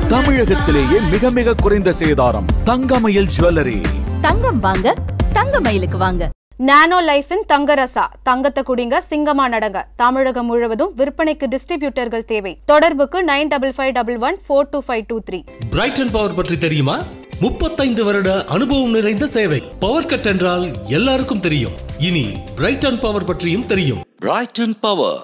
தமிழகத்திலேயே மிக மிக குறைந்த சேதாரம் தங்கமயில் ஜுவல்லரி தங்கம் வாங்க தங்கமயிலுக்கு வாங்க நானோ லைஃபின் தங்கரசா தங்கத்தை குடிங்க சிங்கமா நடங்க தமிழகம் முழுவதும் விற்பனைக்கு டிஸ்ட்ரிபியூட்டர்கள் தேவை தொடர்புக்கு nine double five double one four two five two three Brighton power பற்றி தெரியுமா முப்பத்தைந்து வருட அனுபவம் நிறைந்த சேவை பவர் கட் என்றால் எல்லாருக்கும் தெரியும் இனி பிரைட்டன் பவர் பற்றியும் தெரியும் பிரைட்டன் பவர்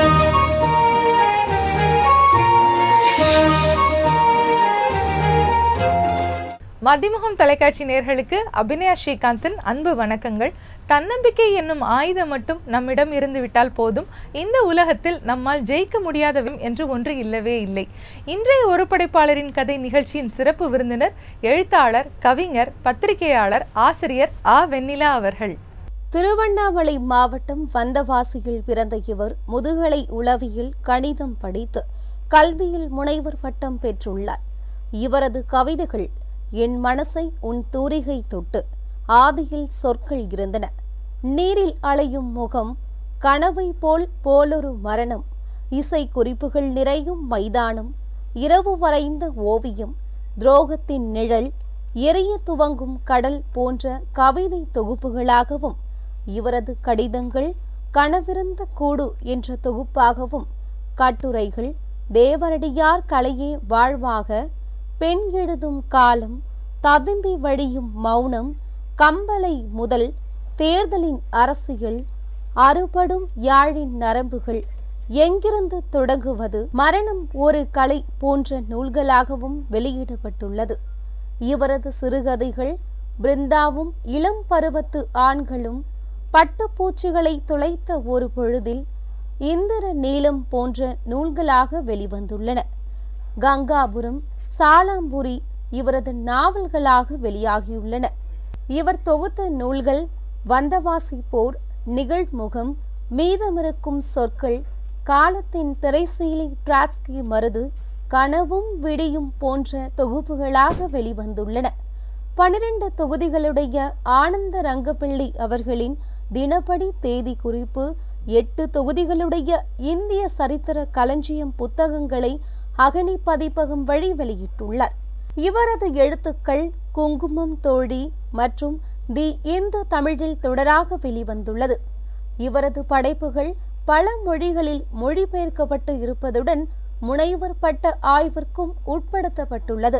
மதிமுகம் தொலைக்காட்சி நேர்களுக்கு அபிநயா ஸ்ரீகாந்தின் அன்பு வணக்கங்கள் தன்னம்பிக்கை என்னும் ஆயுதம் மட்டும் நம்மிடம் இருந்து விட்டால் போதும் இந்த உலகத்தில் நம்மால் ஜெயிக்க முடியாதவும் என்று ஒன்று இல்லவே இல்லை இன்றைய ஒரு படைப்பாளரின் கதை நிகழ்ச்சியின் சிறப்பு விருந்தினர் எழுத்தாளர் கவிஞர் பத்திரிகையாளர் ஆசிரியர் ஆ வெண்ணிலா அவர்கள் திருவண்ணாமலை மாவட்டம் வந்தவாசியில் பிறந்த இவர் முதுகலை உளவியல் கணிதம் படித்து கல்வியில் முனைவர் பட்டம் பெற்றுள்ளார் இவரது கவிதைகள் என் மனசை உன் தூரிகை தொட்டு ஆதியில் சொற்கள் இருந்தன நீரில் அலையும் முகம் கனவை போல் போலொரு மரணம் இசை குறிப்புகள் நிறையும் மைதானம் இரவு வரைந்த ஓவியம் துரோகத்தின் நிழல் எரிய துவங்கும் கடல் போன்ற கவிதை தொகுப்புகளாகவும் இவரது கடிதங்கள் கனவிருந்த கூடு என்ற தொகுப்பாகவும் கட்டுரைகள் தேவரடியார் கலையே வாழ்வாக பெண் எழுதும் காலம் ததும்பி வழியும் மௌனம் கம்பலை முதல் தேர்தலின் அரசியல் அறுபடும் யாழின் நரம்புகள் எங்கிருந்து தொடங்குவது மரணம் ஒரு கலை போன்ற நூல்களாகவும் வெளியிடப்பட்டுள்ளது இவரது சிறுகதைகள் பிருந்தாவும் இளம் பருவத்து ஆண்களும் பட்டுப்பூச்சிகளை துளைத்த ஒரு பொழுதில் இந்திர நீலம் போன்ற நூல்களாக வெளிவந்துள்ளன கங்காபுரம் சாலாம்புரி இவரது நாவல்களாக வெளியாகியுள்ளன இவர் தொகுத்த நூல்கள் வந்தவாசி போர் நிகழ்முகம் மீதமிருக்கும் சொற்கள் காலத்தின் திரைசீலை டிராட்ஸ்கி மருது கனவும் விடியும் போன்ற தொகுப்புகளாக வெளிவந்துள்ளன பனிரெண்டு தொகுதிகளுடைய ஆனந்த ரங்கப்பிள்ளை அவர்களின் தினப்படி தேதி குறிப்பு எட்டு தொகுதிகளுடைய இந்திய சரித்திர களஞ்சியம் புத்தகங்களை அகனி பதிப்பகம் வழி வெளியிட்டுள்ளார் இவரது எழுத்துக்கள் குங்குமம் தோழி மற்றும் தி இந்து தமிழில் தொடராக வெளிவந்துள்ளது இவரது படைப்புகள் பல மொழிகளில் மொழிபெயர்க்கப்பட்டு இருப்பதுடன் முனைவர் பட்ட ஆய்விற்கும் உட்படுத்தப்பட்டுள்ளது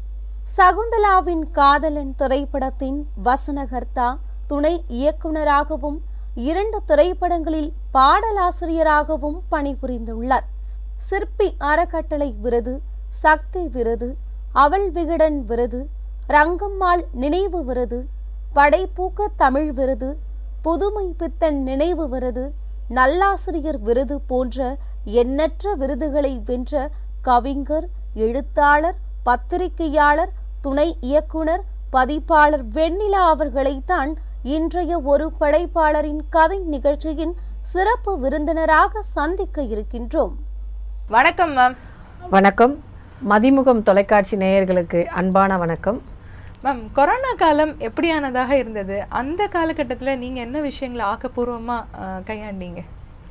சகுந்தலாவின் காதலன் திரைப்படத்தின் வசனகர்த்தா துணை இயக்குனராகவும் இரண்டு திரைப்படங்களில் பாடலாசிரியராகவும் பணிபுரிந்துள்ளார் சிற்பி அறக்கட்டளை விருது சக்தி விருது அவள் விகடன் விருது ரங்கம்மாள் நினைவு விருது படைப்பூக்க தமிழ் விருது புதுமை பித்தன் நினைவு விருது நல்லாசிரியர் விருது போன்ற எண்ணற்ற விருதுகளை வென்ற கவிஞர் எழுத்தாளர் பத்திரிகையாளர் துணை இயக்குனர் பதிப்பாளர் வெண்ணிலா அவர்களைத்தான் இன்றைய ஒரு படைப்பாளரின் கதை நிகழ்ச்சியின் சிறப்பு விருந்தினராக சந்திக்க இருக்கின்றோம் வணக்கம் மேம் வணக்கம் மதிமுகம் தொலைக்காட்சி நேயர்களுக்கு அன்பான வணக்கம் மேம் கொரோனா காலம் எப்படியானதாக இருந்தது அந்த காலகட்டத்தில் நீங்கள் என்ன விஷயங்களை ஆக்கப்பூர்வமாக கையாண்டீங்க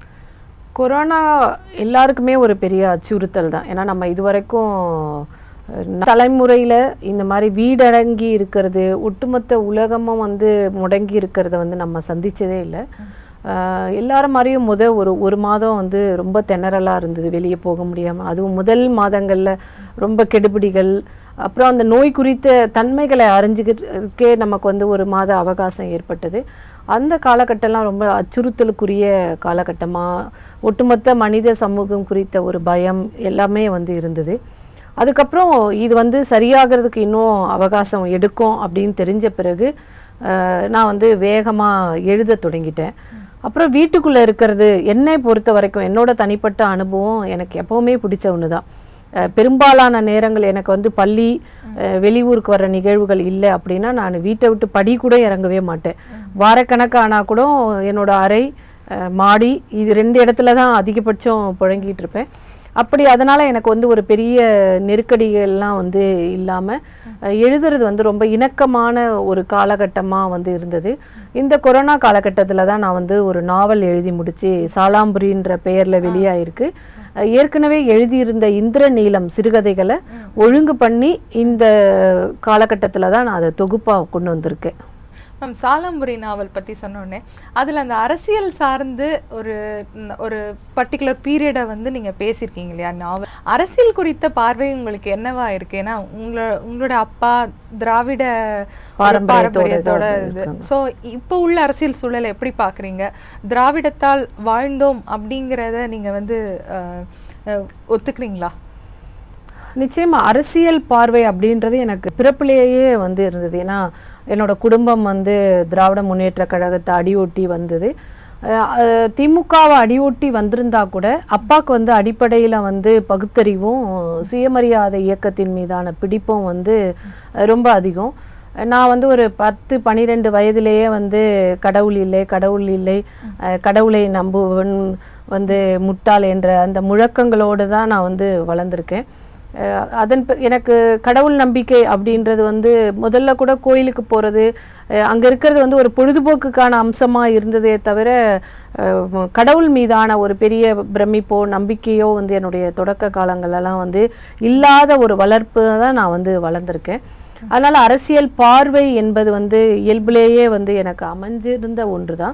கொரோனா எல்லாருக்குமே ஒரு பெரிய அச்சுறுத்தல் தான் ஏன்னா நம்ம இதுவரைக்கும் அஹ், தலைமுறையில் இந்த மாதிரி வீடடங்கி இருக்கிறது ஒட்டுமொத்த உலகமும் வந்து முடங்கி இருக்கிறத வந்து நம்ம சந்திச்சதே இல்லை அஹ், எல்லாரும் மாதிரியும் முத ஒரு ஒரு மாதம் வந்து ரொம்ப திணறலாக இருந்தது வெளியே போக முடியாமல் அதுவும் முதல் மாதங்களில் ரொம்ப கெடுபிடிகள் அப்புறம் அந்த நோய் குறித்த தன்மைகளை அறிஞ்சுக்கிறதுக்கே நமக்கு வந்து ஒரு மாத அவகாசம் ஏற்பட்டது அந்த காலகட்டம்லாம் ரொம்ப அச்சுறுத்தலுக்குரிய காலகட்டமாக ஒட்டுமொத்த மனித சமூகம் குறித்த ஒரு பயம் எல்லாமே வந்து இருந்தது அதுக்கப்புறம் இது வந்து சரியாகிறதுக்கு இன்னும் அவகாசம் எடுக்கும் அப்படின்னு தெரிஞ்ச பிறகு அஹ், நான் வந்து வேகமாக எழுத தொடங்கிட்டேன் அப்புறம் வீட்டுக்குள்ளே இருக்கிறது என்னை பொறுத்த வரைக்கும் என்னோட தனிப்பட்ட அனுபவம் எனக்கு எப்போவுமே பிடிச்ச ஒன்று தான் அஹ், பெரும்பாலான நேரங்கள் எனக்கு வந்து பள்ளி அஹ், வெளியூருக்கு வர நிகழ்வுகள் இல்லை அப்படின்னா நான் வீட்டை விட்டு படி கூட இறங்கவே மாட்டேன் வாரக்கணக்கானா கூட என்னோட அறை அஹ், மாடி இது ரெண்டு இடத்துல தான் அதிகபட்சம் புழங்கிட்டு இருப்பேன் அப்படி அதனால எனக்கு வந்து ஒரு பெரிய நெருக்கடிகள்லாம் வந்து இல்லாமல் எழுதுறது வந்து ரொம்ப இணக்கமான ஒரு காலகட்டமாக வந்து இருந்தது இந்த கொரோனா காலகட்டத்தில் தான் நான் வந்து ஒரு நாவல் எழுதி முடிச்சு சாலாம்புரின்ற பெயரில் வெளியாயிருக்கு அஹ் ஏற்கனவே எழுதியிருந்த இந்திர நீலம் சிறுகதைகளை ஒழுங்கு பண்ணி இந்த காலகட்டத்தில் தான் நான் அதை தொகுப்பாக கொண்டு வந்திருக்கேன் மேம் சாலம்புரி நாவல் பத்தி சொன்னோடனே அதுல அந்த அரசியல் சார்ந்து ஒரு ம், ஒரு பர்டிகுலர் பீரியடை வந்து நீங்க பேசியிருக்கீங்க இல்லையா நாவல் அரசியல் குறித்த பார்வை உங்களுக்கு என்னவா இருக்கு ஏன்னா உங்களோட உங்களோட அப்பா திராவிட ஒரு பாரம்பரியத்தோட பாரம்பரியத்தோட தான் இது இருக்காங்க. ஸோ இப்போ உள்ள அரசியல் சூழலை எப்படி பாக்குறீங்க திராவிடத்தால் வாழ்ந்தோம் அப்படிங்கிறத நீங்க வந்து அஹ், அஹ், ஒத்துக்கிறீங்களா நிச்சயமா அரசியல் பார்வை அப்படின்றது எனக்கு பிறப்பிலேயே வந்து இருந்தது ஏன்னா என்னோட குடும்பம் வந்து திராவிட முன்னேற்ற கழகத்தை அடியொட்டி வந்தது அஹ் அஹ் திமுகவை அடியொட்டி வந்திருந்தா கூட அப்பாவுக்கு வந்து அடிப்படையில் வந்து பகுத்தறிவும் சுயமரியாதை இயக்கத்தின் மீதான பிடிப்பும் வந்து அஹ் ரொம்ப அதிகம் நான் வந்து ஒரு பத்து பன்னிரெண்டு வயதிலேயே வந்து கடவுள் இல்லை கடவுள் இல்லை அஹ் கடவுளை நம்புவன் வந்து முட்டாள் என்ற அந்த முழக்கங்களோடு தான் நான் வந்து வளர்ந்துருக்கேன் அஹ் அதன் பி- எனக்கு கடவுள் நம்பிக்கை அப்படின்றது வந்து முதல்ல கூட கோயிலுக்கு போகிறது அங்கே இருக்கிறது வந்து ஒரு பொழுதுபோக்குக்கான அம்சமாக இருந்ததே தவிர அஹ் ம- கடவுள் மீதான ஒரு பெரிய பிரமிப்போ நம்பிக்கையோ வந்து என்னுடைய தொடக்க காலங்களெல்லாம் வந்து இல்லாத ஒரு வளர்ப்பு தான் நான் வந்து வளர்ந்துருக்கேன் அதனால் அரசியல் பார்வை என்பது வந்து இயல்பிலேயே வந்து எனக்கு அமைஞ்சிருந்த ஒன்று தான்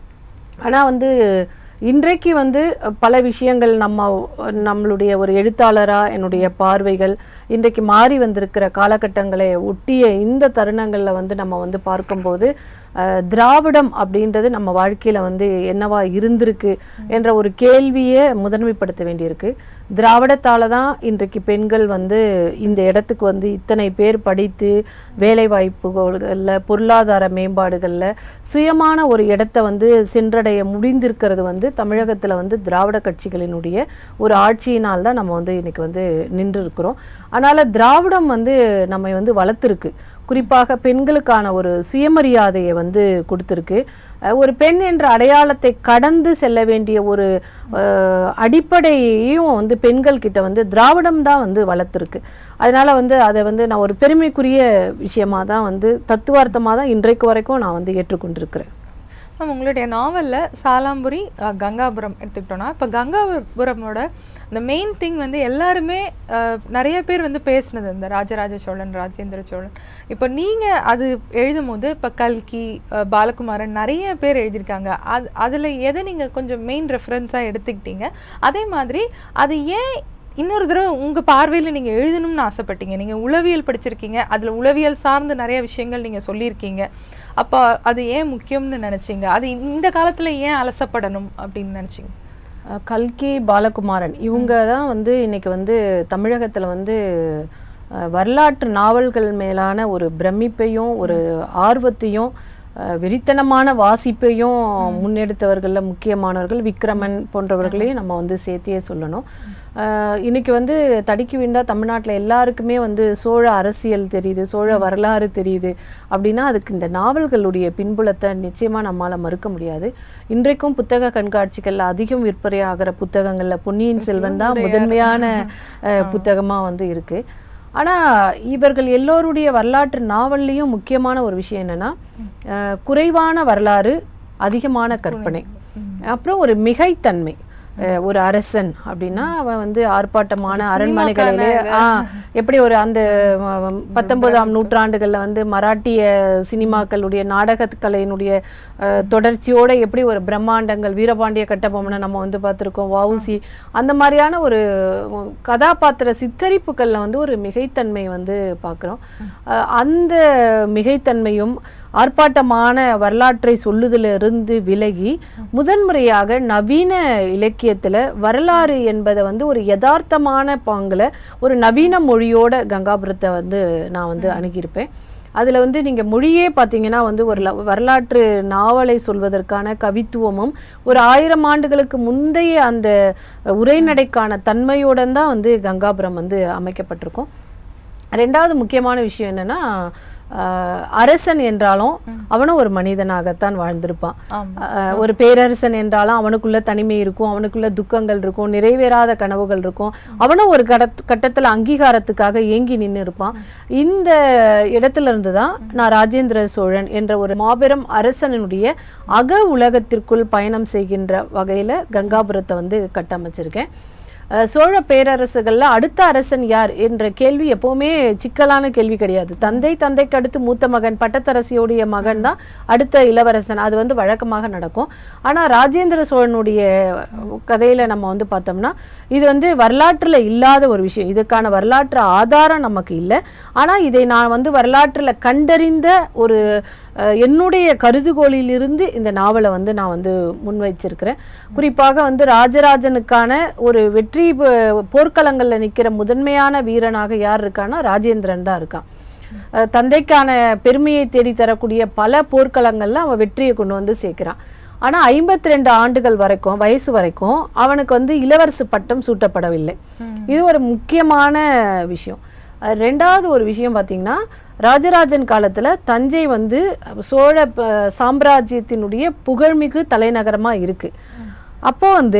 ஆனால் வந்து இன்றைக்கு வந்து பல விஷயங்கள் நம்ம நம்மளுடைய ஒரு எழுத்தாளராக என்னுடைய பார்வைகள் இன்றைக்கு மாறி வந்திருக்கிற காலகட்டங்களை ஒட்டிய இந்த தருணங்களில் வந்து நம்ம வந்து பார்க்கும்போது அஹ், திராவிடம் அப்படின்றது நம்ம வாழ்க்கையில் வந்து என்னவா இருந்திருக்கு என்ற ஒரு கேள்வியை முதன்மைப்படுத்த வேண்டியிருக்கு திராவிடத்தால தான் இன்றைக்கு பெண்கள் வந்து இந்த இடத்துக்கு வந்து இத்தனை பேர் படித்து வேலை வாய்ப்புகளில் பொருளாதார மேம்பாடுகளில் சுயமான ஒரு இடத்த வந்து சென்றடைய முடிந்திருக்கிறது வந்து தமிழகத்தில் வந்து திராவிட கட்சிகளினுடைய ஒரு ஆட்சியினால் தான் நம்ம வந்து இன்னைக்கு வந்து நின்று இருக்கிறோம் அதனால் திராவிடம் வந்து நம்மை வந்து வளர்த்துருக்கு குறிப்பாக பெண்களுக்கான ஒரு சுயமரியாதையை வந்து கொடுத்துருக்கு அஹ் ஒரு பெண் என்ற அடையாளத்தை கடந்து செல்ல வேண்டிய ஒரு அஹ், அடிப்படையையும் வந்து பெண்கள் கிட்ட வந்து திராவிடம் தான் வந்து வளர்த்துருக்கு அதனால வந்து அதை வந்து நான் ஒரு பெருமைக்குரிய விஷயமா தான் வந்து தத்துவார்த்தமாக தான் இன்றைக்கு வரைக்கும் நான் வந்து ஏற்றுக்கொண்டிருக்கிறேன் மேம் உங்களுடைய நாவல்ல சாலாம்புரி அஹ், கங்காபுரம் எடுத்துக்கிட்டோம்னா இப்போ கங்காபுரமோட இந்த மெயின் திங் வந்து எல்லாருமே அஹ், நிறைய பேர் வந்து பேசுனது இந்த ராஜராஜ சோழன் ராஜேந்திர சோழன் இப்போ நீங்க அது எழுதும் போது இப்போ கல்கி அஹ், பாலகுமாரன் நிறைய பேர் எழுதியிருக்காங்க அது அதுல எதை நீங்க கொஞ்சம் மெயின் ரெஃபரன்ஸாக எடுத்துக்கிட்டீங்க அதே மாதிரி அது ஏன் இன்னொரு தடவை உங்க பார்வையில நீங்க எழுதணும்னு ஆசைப்பட்டீங்க நீங்க உளவியல் படிச்சிருக்கீங்க அதுல உளவியல் சார்ந்த நிறைய விஷயங்கள் நீங்க சொல்லியிருக்கீங்க அப்போ அது ஏன் முக்கியம்னு நினைச்சீங்க அது இந்த காலத்துல ஏன் அலசப்படணும் அப்படின்னு நினைச்சீங்க அஹ் கல்கி பாலகுமாரன் இவங்க தான் வந்து இன்னைக்கு வந்து தமிழகத்தில் வந்து அஹ், வரலாற்று நாவல்கள் மேலான ஒரு பிரமிப்பையும் ஒரு ஆர்வத்தையும் அஹ், வெறித்தனமான வாசிப்பையும் முன்னெடுத்தவர்களில் முக்கியமானவர்கள் விக்ரமன் போன்றவர்களையும் நம்ம வந்து சேர்த்தியே சொல்லணும் அஹ், இன்னைக்கு வந்து தடுக்கி விழுந்தா தமிழ்நாட்டில் எல்லாருக்குமே வந்து சோழ அரசியல் தெரியுது சோழ வரலாறு தெரியுது அப்படின்னா அதுக்கு இந்த நாவல்களுடைய பின்புலத்தை நிச்சயமா நம்மால மறுக்க முடியாது இன்றைக்கும் புத்தக கண்காட்சிகள்ல அதிகம் விற்பனையாகிற புத்தகங்கள்ல பொன்னியின் செல்வன் தான் முதன்மையான அஹ், புத்தகமா வந்து இருக்கு ஆனா இவர்கள் எல்லோருடைய வரலாற்று நாவல்லையும் முக்கியமான ஒரு விஷயம் என்னன்னா அஹ், குறைவான வரலாறு அதிகமான கற்பனை அப்புறம் ஒரு மிகைத்தன்மை அஹ், ஒரு அரசன் அப்படின்னா அவன் வந்து ஆர்ப்பாட்டமான அரண்மனைகளிலே ஆ எப்படி ஒரு அந்த அஹ், பத்தொன்பதாம் நூற்றாண்டுகள்ல வந்து மராட்டிய சினிமாக்களுடைய நாடகக் கலையினுடைய அஹ், தொடர்ச்சியோட எப்படி ஒரு பிரம்மாண்டங்கள் வீரபாண்டிய கட்டபொம்மனை நம்ம வந்து பார்த்திருக்கோம் வவுசி அந்த மாதிரியான ஒரு அஹ், கதாபாத்திர சித்தரிப்புகள்ல வந்து ஒரு மிகைத்தன்மை வந்து பார்க்குறோம் அந்த மிகைத்தன்மையும் ஆர்ப்பாட்டமான வரலாற்றை சொல்லுதிலிருந்து விலகி முதன்முறையாக நவீன இலக்கியத்துல வரலாறு என்பதை வந்து ஒரு யதார்த்தமான பாங்குல ஒரு நவீன மொழியோட கங்காபுரத்தை வந்து நான் வந்து அணுகியிருப்பேன் அதுல வந்து நீங்க மொழியே பார்த்தீங்கன்னா வந்து ஒரு ல- வரலாற்று நாவலை சொல்வதற்கான கவித்துவமும் ஒரு ஆயிரம் ஆண்டுகளுக்கு முந்தைய அந்த உரைநடைக்கான தன்மையுடன் தான் வந்து கங்காபுரம் வந்து அமைக்கப்பட்டிருக்கும் ரெண்டாவது முக்கியமான விஷயம் என்னன்னா ஆஹ், அரசன் என்றாலும் அவனும் ஒரு மனிதனாகத்தான் வாழ்ந்திருப்பான் ஆமா. ஆஹ், ஒரு பேரரசன் என்றாலும் அவனுக்குள்ள தனிமை இருக்கும் அவனுக்குள்ள துக்கங்கள் இருக்கும் நிறைவேறாத கனவுகள் இருக்கும் அவனும் ஒரு கட கட்டத்துல அங்கீகாரத்துக்காக ஏங்கி நின்று இருப்பான் இந்த இடத்துல இருந்து தான் நான் ராஜேந்திர சோழன் என்ற ஒரு மாபெரும் அரசனுடைய அக உலகத்திற்குள் பயணம் செய்கின்ற வகையில கங்காபுரத்தை வந்து கட்டமைச்சிருக்கேன் அஹ் சோழ பேரரசுகள்ல அடுத்த அரசன் யார் என்ற கேள்வி எப்பவுமே சிக்கலான கேள்வி கிடையாது தந்தை தந்தைக்கு அடுத்து மூத்த மகன் பட்டத்தரசியோடைய மகன் தான் அடுத்த இளவரசன் அது வந்து வழக்கமாக நடக்கும் ஆனா ராஜேந்திர சோழனுடைய கதையில நம்ம வந்து பார்த்தோம்னா இது வந்து வரலாற்றுல இல்லாத ஒரு விஷயம் இதுக்கான வரலாற்று ஆதாரம் நமக்கு இல்லை ஆனா இதை நான் வந்து வரலாற்றுல கண்டறிந்த ஒரு அஹ், என்னுடைய கருதுகோளிலிருந்து இந்த நாவலை வந்து நான் வந்து முன்வைச்சிருக்கிறேன் குறிப்பாக வந்து ராஜராஜனுக்கான ஒரு வெற்றி ப- போர்க்களங்கள்ல நிக்கிற முதன்மையான வீரனாக யார் இருக்கான்னா ராஜேந்திரன் தான் இருக்கான் அஹ், தந்தைக்கான பெருமையை தேடி தரக்கூடிய பல போர்க்களங்கள்ல அவன் வெற்றியை கொண்டு வந்து சேர்க்கிறான் ஆனா ஐம்பத்தி ரெண்டு ஆண்டுகள் வரைக்கும் வயசு வரைக்கும் அவனுக்கு வந்து இளவரசு பட்டம் சூட்டப்படவில்லை இது ஒரு முக்கியமான விஷயம் அஹ் ரெண்டாவது ஒரு விஷயம் பார்த்தீங்கன்னா ராஜராஜன் காலத்துல தஞ்சை வந்து சோழ ப- சாம்ராஜ்யத்தினுடைய புகழ்மிகு தலைநகரமா இருக்கு அப்போ வந்து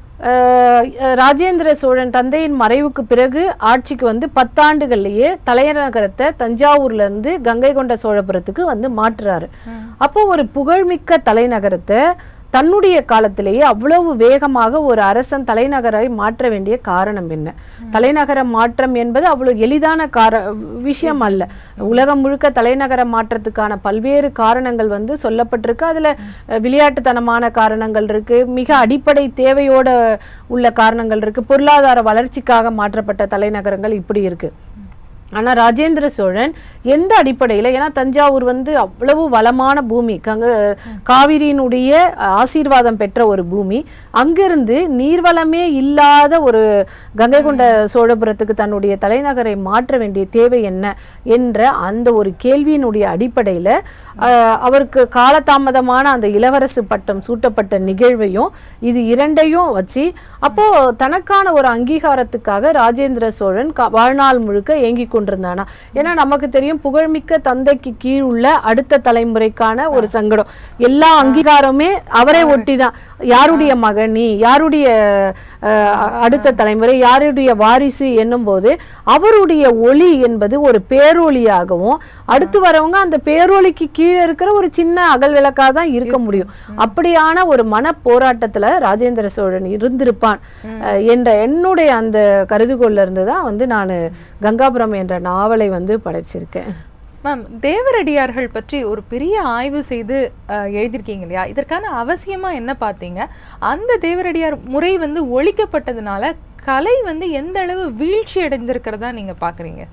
அஹ், ராஜேந்திர சோழன் தந்தையின் மறைவுக்கு பிறகு ஆட்சிக்கு வந்து பத்தாண்டுகள்லயே தலைநகரத்தை தஞ்சாவூர்ல இருந்து கங்கை கொண்ட சோழபுரத்துக்கு வந்து மாற்றுறாரு அப்போ ஒரு புகழ்மிக்க தலைநகரத்தை தன்னுடைய காலத்திலேயே அவ்வளவு வேகமாக ஒரு அரசன் தலைநகரை மாற்ற வேண்டிய காரணம் என்ன தலைநகர மாற்றம் என்பது அவ்வளவு எளிதான கார விஷயம் அல்ல உலகம் முழுக்க தலைநகர மாற்றத்துக்கான பல்வேறு காரணங்கள் வந்து சொல்லப்பட்டிருக்கு அதுல அஹ், விளையாட்டுத்தனமான காரணங்கள் இருக்கு மிக அடிப்படை தேவையோட உள்ள காரணங்கள் இருக்கு பொருளாதார வளர்ச்சிக்காக மாற்றப்பட்ட தலைநகரங்கள் இப்படி இருக்கு ஆனா ராஜேந்திர சோழன் எந்த அடிப்படையில ஏன்னா தஞ்சாவூர் வந்து அவ்வளவு வளமான பூமி கங்க காவிரியினுடைய ஆசீர்வாதம் பெற்ற ஒரு பூமி அங்கிருந்து நீர்வளமே இல்லாத ஒரு கங்கை கொண்ட சோழபுரத்துக்கு தன்னுடைய தலைநகரை மாற்ற வேண்டிய தேவை என்ன என்ற அந்த ஒரு கேள்வியினுடைய அடிப்படையில ஆஹ், அவருக்கு காலதாமதமான அந்த இளவரசு பட்டம் சூட்டப்பட்ட நிகழ்வையும் இது இரண்டையும் வச்சு அப்போ தனக்கான ஒரு அங்கீகாரத்துக்காக ராஜேந்திர சோழன் கா- வாழ்நாள் முழுக்க ஏங்கிக் கொண்டிருந்தானா ஏன்னா நமக்கு தெரியும் புகழ்மிக்க தந்தைக்கு கீழ் உள்ள அடுத்த தலைமுறைக்கான ஒரு சங்கடம் எல்லா அங்கீகாரமே அவரை ஒட்டிதான் யாருடைய மகன் நீ யாருடைய அஹ், அடுத்த தலைமுறை யாருடைய வாரிசு என்னும் போது அவருடைய ஒளி என்பது ஒரு பேரொளியாகவும் அடுத்து வரவங்க அந்த பேரொளிக்கு கீழே இருக்கிற ஒரு சின்ன அகல் விளக்கா தான் இருக்க முடியும் அப்படியான ஒரு மன போராட்டத்துல ராஜேந்திர சோழன் இருந்திருப்பான் அஹ், என்ற என்னுடைய அந்த கருதுகோள்ல இருந்து தான் வந்து நான் கங்காபுரம் என்ற நாவலை வந்து படைச்சிருக்கேன் மேம் தேவரடியார்கள் பற்றி ஒரு பெரிய ஆய்வு செய்து அஹ், எழுதியிருக்கீங்க இல்லையா இதற்கான அவசியமா என்ன பார்த்தீங்க அந்த தேவரடியார் முறை வந்து ஒழிக்கப்பட்டதுனால கலை வந்து எந்த அளவு வீழ்ச்சி அடைந்திருக்கிறதா நீங்க பாக்குறீங்க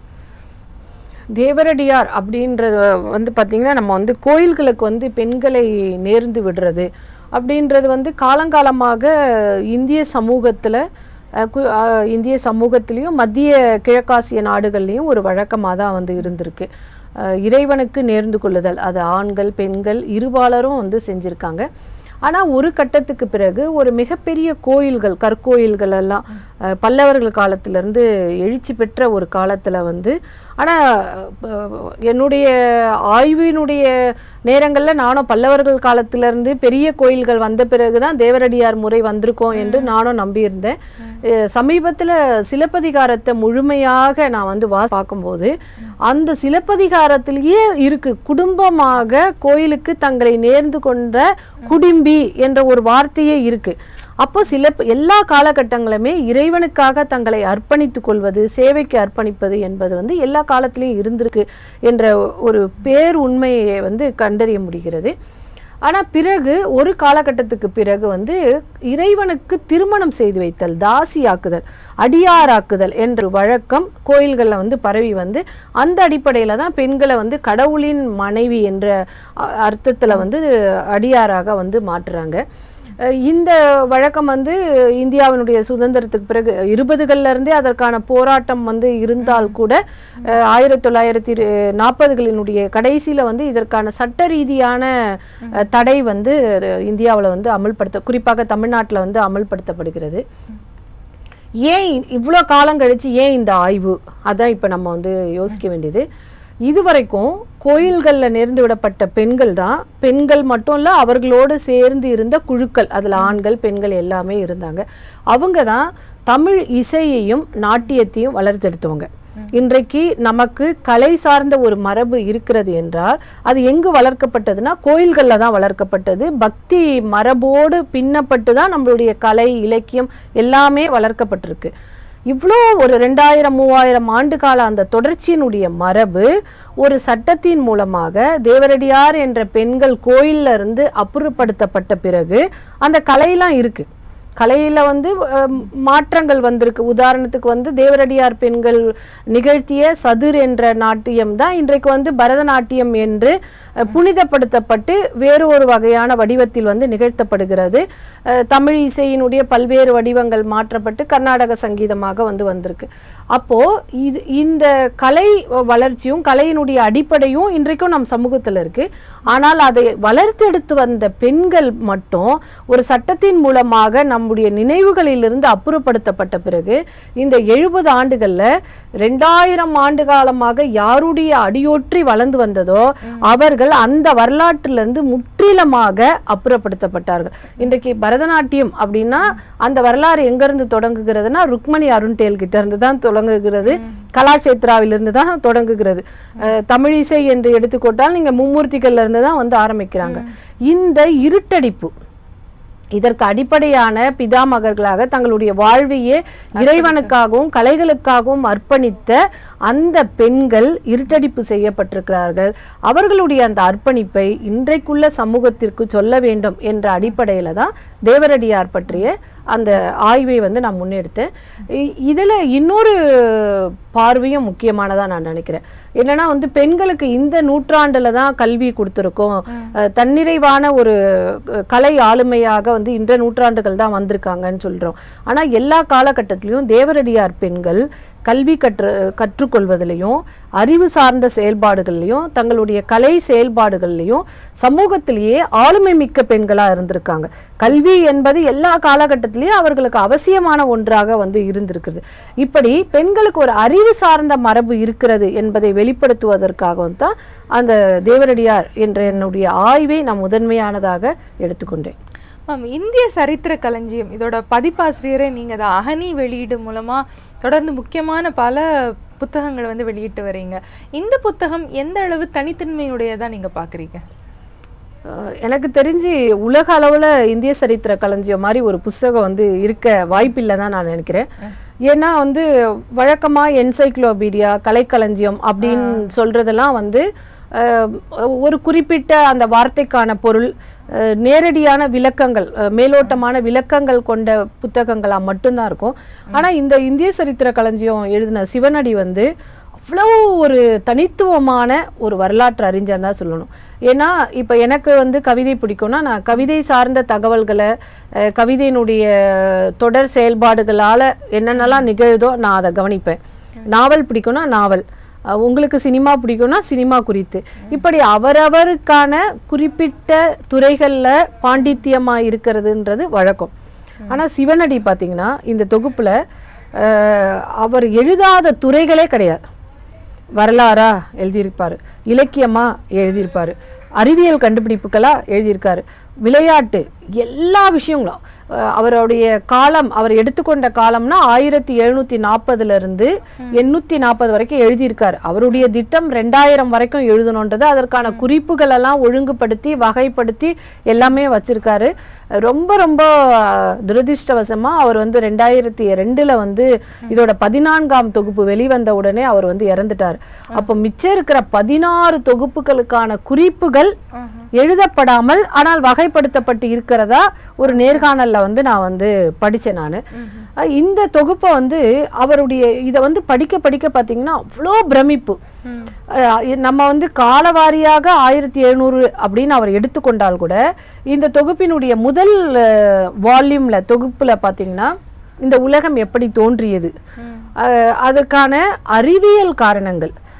தேவரடியார் அப்படின்றது வந்து பார்த்தீங்கன்னா நம்ம வந்து கோயில்களுக்கு வந்து பெண்களை நேர்ந்து விடுறது அப்படின்றது வந்து காலங்காலமாக இந்திய சமூகத்தில் இந்திய சமூகத்திலையும் மத்திய கிழக்காசிய நாடுகள்லையும் ஒரு வழக்கமாக தான் வந்து இருந்திருக்கு அஹ், இறைவனுக்கு நேர்ந்து கொள்ளுதல் அது ஆண்கள் பெண்கள் இருபாலரும் வந்து செஞ்சுருக்காங்க ஆனால் ஒரு கட்டத்துக்கு பிறகு ஒரு மிகப்பெரிய கோயில்கள் கற்கோயில்கள் எல்லாம் அஹ், பல்லவர்கள் காலத்திலிருந்து எழுச்சி பெற்ற ஒரு காலத்தில் வந்து ஆனால் என்னுடைய ஆய்வினுடைய நேரங்களில் நானும் பல்லவர்கள் காலத்திலிருந்து பெரிய கோயில்கள் வந்த பிறகு தான் தேவரடியார் முறை வந்திருக்கோம் என்று நானும் நம்பியிருந்தேன் அஹ், சமீபத்தில் சிலப்பதிகாரத்தை முழுமையாக நான் வந்து வா பார்க்கும்போது அந்த சிலப்பதிகாரத்திலேயே இருக்கு குடும்பமாக கோயிலுக்கு தங்களை நேர்ந்து கொண்ட குடிம்பி என்ற ஒரு வார்த்தையே இருக்கு அப்போ சில எல்லா காலகட்டங்களுமே இறைவனுக்காக தங்களை அர்ப்பணித்துக் கொள்வது சேவைக்கு அர்ப்பணிப்பது என்பது வந்து எல்லா காலத்திலையும் இருந்திருக்கு என்ற ஒரு பேர் உண்மையை வந்து கண்டறிய முடிகிறது ஆனா பிறகு ஒரு காலகட்டத்துக்கு பிறகு வந்து இறைவனுக்கு திருமணம் செய்து வைத்தல் தாசியாக்குதல் அடியாராக்குதல் என்ற வழக்கம் கோயில்களில் வந்து பரவி வந்து அந்த அடிப்படையில தான் பெண்களை வந்து கடவுளின் மனைவி என்ற அ- அர்த்தத்துல வந்து அடியாராக வந்து மாற்றுறாங்க அஹ் இந்த வழக்கம் வந்து இந்தியாவினுடைய சுதந்திரத்துக்கு பிறகு இருபதுகள்ல இருந்தே அதற்கான போராட்டம் வந்து இருந்தால் கூட அஹ் ஆயிரத்தி தொள்ளாயிரத்தி இரு- நாற்பதுகளினுடைய கடைசியில வந்து இதற்கான சட்ட ரீதியான அஹ், தடை வந்து இந்தியாவில் வந்து அமல்படுத்த குறிப்பாக தமிழ்நாட்டுல வந்து அமல்படுத்தப்படுகிறது ஏன் இவ்வளோ காலம் கழிச்சு ஏன் இந்த ஆய்வு அதான் இப்போ நம்ம வந்து யோசிக்க வேண்டியது இதுவரைக்கும் கோயில்களில் நேர்ந்து விடப்பட்ட பெண்கள் தான் பெண்கள் மட்டும் இல்ல அவர்களோடு சேர்ந்து இருந்த குழுக்கள் அதுல ஆண்கள் பெண்கள் எல்லாமே இருந்தாங்க அவங்க தான் தமிழ் இசையையும் நாட்டியத்தையும் வளர்த்தெடுத்தவங்க இன்றைக்கு நமக்கு கலை சார்ந்த ஒரு மரபு இருக்கிறது என்றால் அது எங்கு வளர்க்கப்பட்டதுன்னா கோயில்களில் தான் வளர்க்கப்பட்டது பக்தி மரபோடு பின்னப்பட்டு தான் நம்மளுடைய கலை இலக்கியம் எல்லாமே வளர்க்கப்பட்டிருக்கு இவ்வளோ ஒரு ரெண்டாயிரம் மூவாயிரம் ஆண்டு கால அந்த தொடர்ச்சியினுடைய மரபு ஒரு சட்டத்தின் மூலமாக தேவரடியார் என்ற பெண்கள் கோயில்ல இருந்து அப்புறப்படுத்தப்பட்ட பிறகு அந்த கலையெல்லாம் இருக்கு கலையில வந்து அஹ், மாற்றங்கள் வந்திருக்கு உதாரணத்துக்கு வந்து தேவரடியார் பெண்கள் நிகழ்த்திய சதுர் என்ற நாட்டியம் தான் இன்றைக்கு வந்து பரதநாட்டியம் என்று அஹ், புனிதப்படுத்தப்பட்டு வேறு ஒரு வகையான வடிவத்தில் வந்து நிகழ்த்தப்படுகிறது அஹ், தமிழ் இசையினுடைய பல்வேறு வடிவங்கள் மாற்றப்பட்டு கர்நாடக சங்கீதமாக வந்து வந்திருக்கு அப்போ இது இந்த கலை வளர்ச்சியும் கலையினுடைய அடிப்படையும் இன்றைக்கும் நம் சமூகத்தில் இருக்கு ஆனால் அதை வளர்த்தெடுத்து வந்த பெண்கள் மட்டும் ஒரு சட்டத்தின் மூலமாக நம்முடைய நினைவுகளிலிருந்து அப்புறப்படுத்தப்பட்ட பிறகு இந்த எழுபது ஆண்டுகள்ல ரெண்டாயிரம் ஆண்டு காலமாக யாருடைய அடியொற்றி வளர்ந்து வந்ததோ அவர்கள் அந்த வரலாற்றிலிருந்து முற்றிலுமாக அப்புறப்படுத்தப்பட்டார்கள் இன்றைக்கு பரதநாட்டியம் அப்படின்னா அந்த வரலாறு எங்க இருந்து தொடங்குகிறதுனா ருக்மணி அருண்டேல் கிட்ட இருந்து தான் தொடங்குகிறது கலாட்சேத்ராவிலிருந்து தான் தொடங்குகிறது அஹ், தமிழிசை என்று எடுத்துக்கொண்டால் நீங்க மும்மூர்த்திகள்ல இருந்து தான் வந்து ஆரம்பிக்கிறாங்க இந்த இருட்டடிப்பு இதற்கு அடிப்படையான பிதாமகர்களாக தங்களுடைய வாழ்வையே இறைவனுக்காகவும் கலைகளுக்காகவும் அர்ப்பணித்த அந்த பெண்கள் இருட்டடிப்பு செய்யப்பட்டிருக்கிறார்கள் அவர்களுடைய அந்த அர்ப்பணிப்பை இன்றைக்குள்ள சமூகத்திற்கு சொல்ல வேண்டும் என்ற அடிப்படையில தான் தேவரடியார் பற்றிய அந்த ஆய்வை வந்து நான் முன்னெடுத்தேன் இ- இதுல இன்னொரு பார்வையும் முக்கியமானதா நான் நினைக்கிறேன் என்னன்னா வந்து பெண்களுக்கு இந்த நூற்றாண்டுல தான் கல்வி கொடுத்துருக்கோம் அஹ், தன்னிறைவான ஒரு அஹ், கலை ஆளுமையாக வந்து இந்த நூற்றாண்டுகள் தான் வந்திருக்காங்கன்னு சொல்றோம் ஆனா எல்லா காலகட்டத்திலையும் தேவரடியார் பெண்கள் கல்வி கற்று கற்றுக்கொள்வதிலையும் அறிவு சார்ந்த செயல்பாடுகள்லையும் தங்களுடைய கலை செயல்பாடுகள்லையும் சமூகத்திலேயே ஆளுமை மிக்க பெண்களா இருந்திருக்காங்க கல்வி என்பது எல்லா காலகட்டத்திலையும் அவர்களுக்கு அவசியமான ஒன்றாக வந்து இருந்திருக்கிறது இப்படி பெண்களுக்கு ஒரு அறிவு சார்ந்த மரபு இருக்கிறது என்பதை வெளிப்படுத்துவதற்காகவும் தான் அந்த தேவரடியார் என்ற என்னுடைய ஆய்வை நான் முதன்மையானதாக எடுத்துக்கொண்டேன் மேம் இந்திய சரித்திர களஞ்சியம் இதோட பதிப்பாசிரியரை நீங்க அதை அகனி வெளியீடு மூலமா தொடர்ந்து முக்கியமான பல புத்தகங்களை வந்து வெளியிட்டு வரீங்க இந்த புத்தகம் எந்த அளவு தனித்தன்மையுடையதா நீங்க பாக்குறீங்க அஹ் எனக்கு தெரிஞ்சு உலக அளவுல இந்திய சரித்திர களஞ்சியம் மாதிரி ஒரு புஸ்தகம் வந்து இருக்க வாய்ப்பில்லை தான் நான் நினைக்கிறேன் ஏன்னா வந்து வழக்கமா என்சைக்ளோபீடியா கலைக்களஞ்சியம் அப்படின்னு சொல்றதெல்லாம் வந்து அஹ், ஒரு குறிப்பிட்ட அந்த வார்த்தைக்கான பொருள் அஹ், நேரடியான விளக்கங்கள் அஹ், மேலோட்டமான விளக்கங்கள் கொண்ட புத்தகங்களா மட்டும்தான் இருக்கும் ஆனா இந்த இந்திய சரித்திர களஞ்சியம் எழுதின சிவனடி வந்து அவ்வளோ ஒரு தனித்துவமான ஒரு வரலாற்று அறிஞர் தான் சொல்லணும் ஏன்னா இப்போ எனக்கு வந்து கவிதை பிடிக்கும்னா நான் கவிதை சார்ந்த தகவல்களை அஹ், கவிதையினுடைய தொடர் செயல்பாடுகளால் என்னென்னலாம் நிகழுதோ நான் அதை கவனிப்பேன் நாவல் பிடிக்கும்னா நாவல் அஹ், உங்களுக்கு சினிமா பிடிக்கும்னா சினிமா குறித்து இப்படி அவரவருக்கான குறிப்பிட்ட துறைகளில் பாண்டித்தியமாக இருக்கிறதுன்றது வழக்கம் ஆனால் சிவனடி பார்த்தீங்கன்னா இந்த தொகுப்புல அஹ், அவர் எழுதாத துறைகளே கிடையாது வரலாறா எழுதியிருப்பாரு இலக்கியமா எழுதியிருப்பாரு அறிவியல் கண்டுபிடிப்புகளா எழுதியிருக்காரு விளையாட்டு எல்லா விஷயங்களும் அஹ் அவருடைய காலம் அவர் எடுத்துக்கொண்ட காலம்னா ஆயிரத்தி எழுநூத்தி நாற்பதுல இருந்து எண்ணூத்தி நாற்பது வரைக்கும் எழுதியிருக்காரு அவருடைய திட்டம் ரெண்டாயிரம் வரைக்கும் எழுதணுன்றது அதற்கான குறிப்புகள் எல்லாம் ஒழுங்குபடுத்தி வகைப்படுத்தி எல்லாமே வச்சிருக்காரு ரொம்ப ரொம்ப அஹ், துரதிர்ஷ்டவசமா அவர் வந்து ரெண்டாயிரத்தி ரெண்டுல வந்து இதோட பதினான்காம் தொகுப்பு வெளிவந்த உடனே அவர் வந்து இறந்துட்டார் அப்போ மிச்சம் இருக்கிற பதினாறு தொகுப்புகளுக்கான குறிப்புகள் எழுதப்படாமல் ஆனால் வகைப்படுத்தப்பட்டு இருக்கிறதா ஒரு நேர்காணல்ல வந்து நான் வந்து படிச்சேன் நான் இந்த தொகுப்பை வந்து அவருடைய இதை வந்து படிக்க படிக்க பார்த்தீங்கன்னா அவ்வளோ பிரமிப்பு அஹ் இ- நம்ம வந்து காலவாரியாக ஆயிரத்தி எழுநூறு அப்படின்னு அவர் எடுத்துக்கொண்டால் கூட இந்த தொகுப்பினுடைய முதல் வால்யூம்ல தொகுப்புல பார்த்தீங்கன்னா இந்த உலகம் எப்படி தோன்றியது அஹ் அதற்கான அறிவியல் காரணங்கள்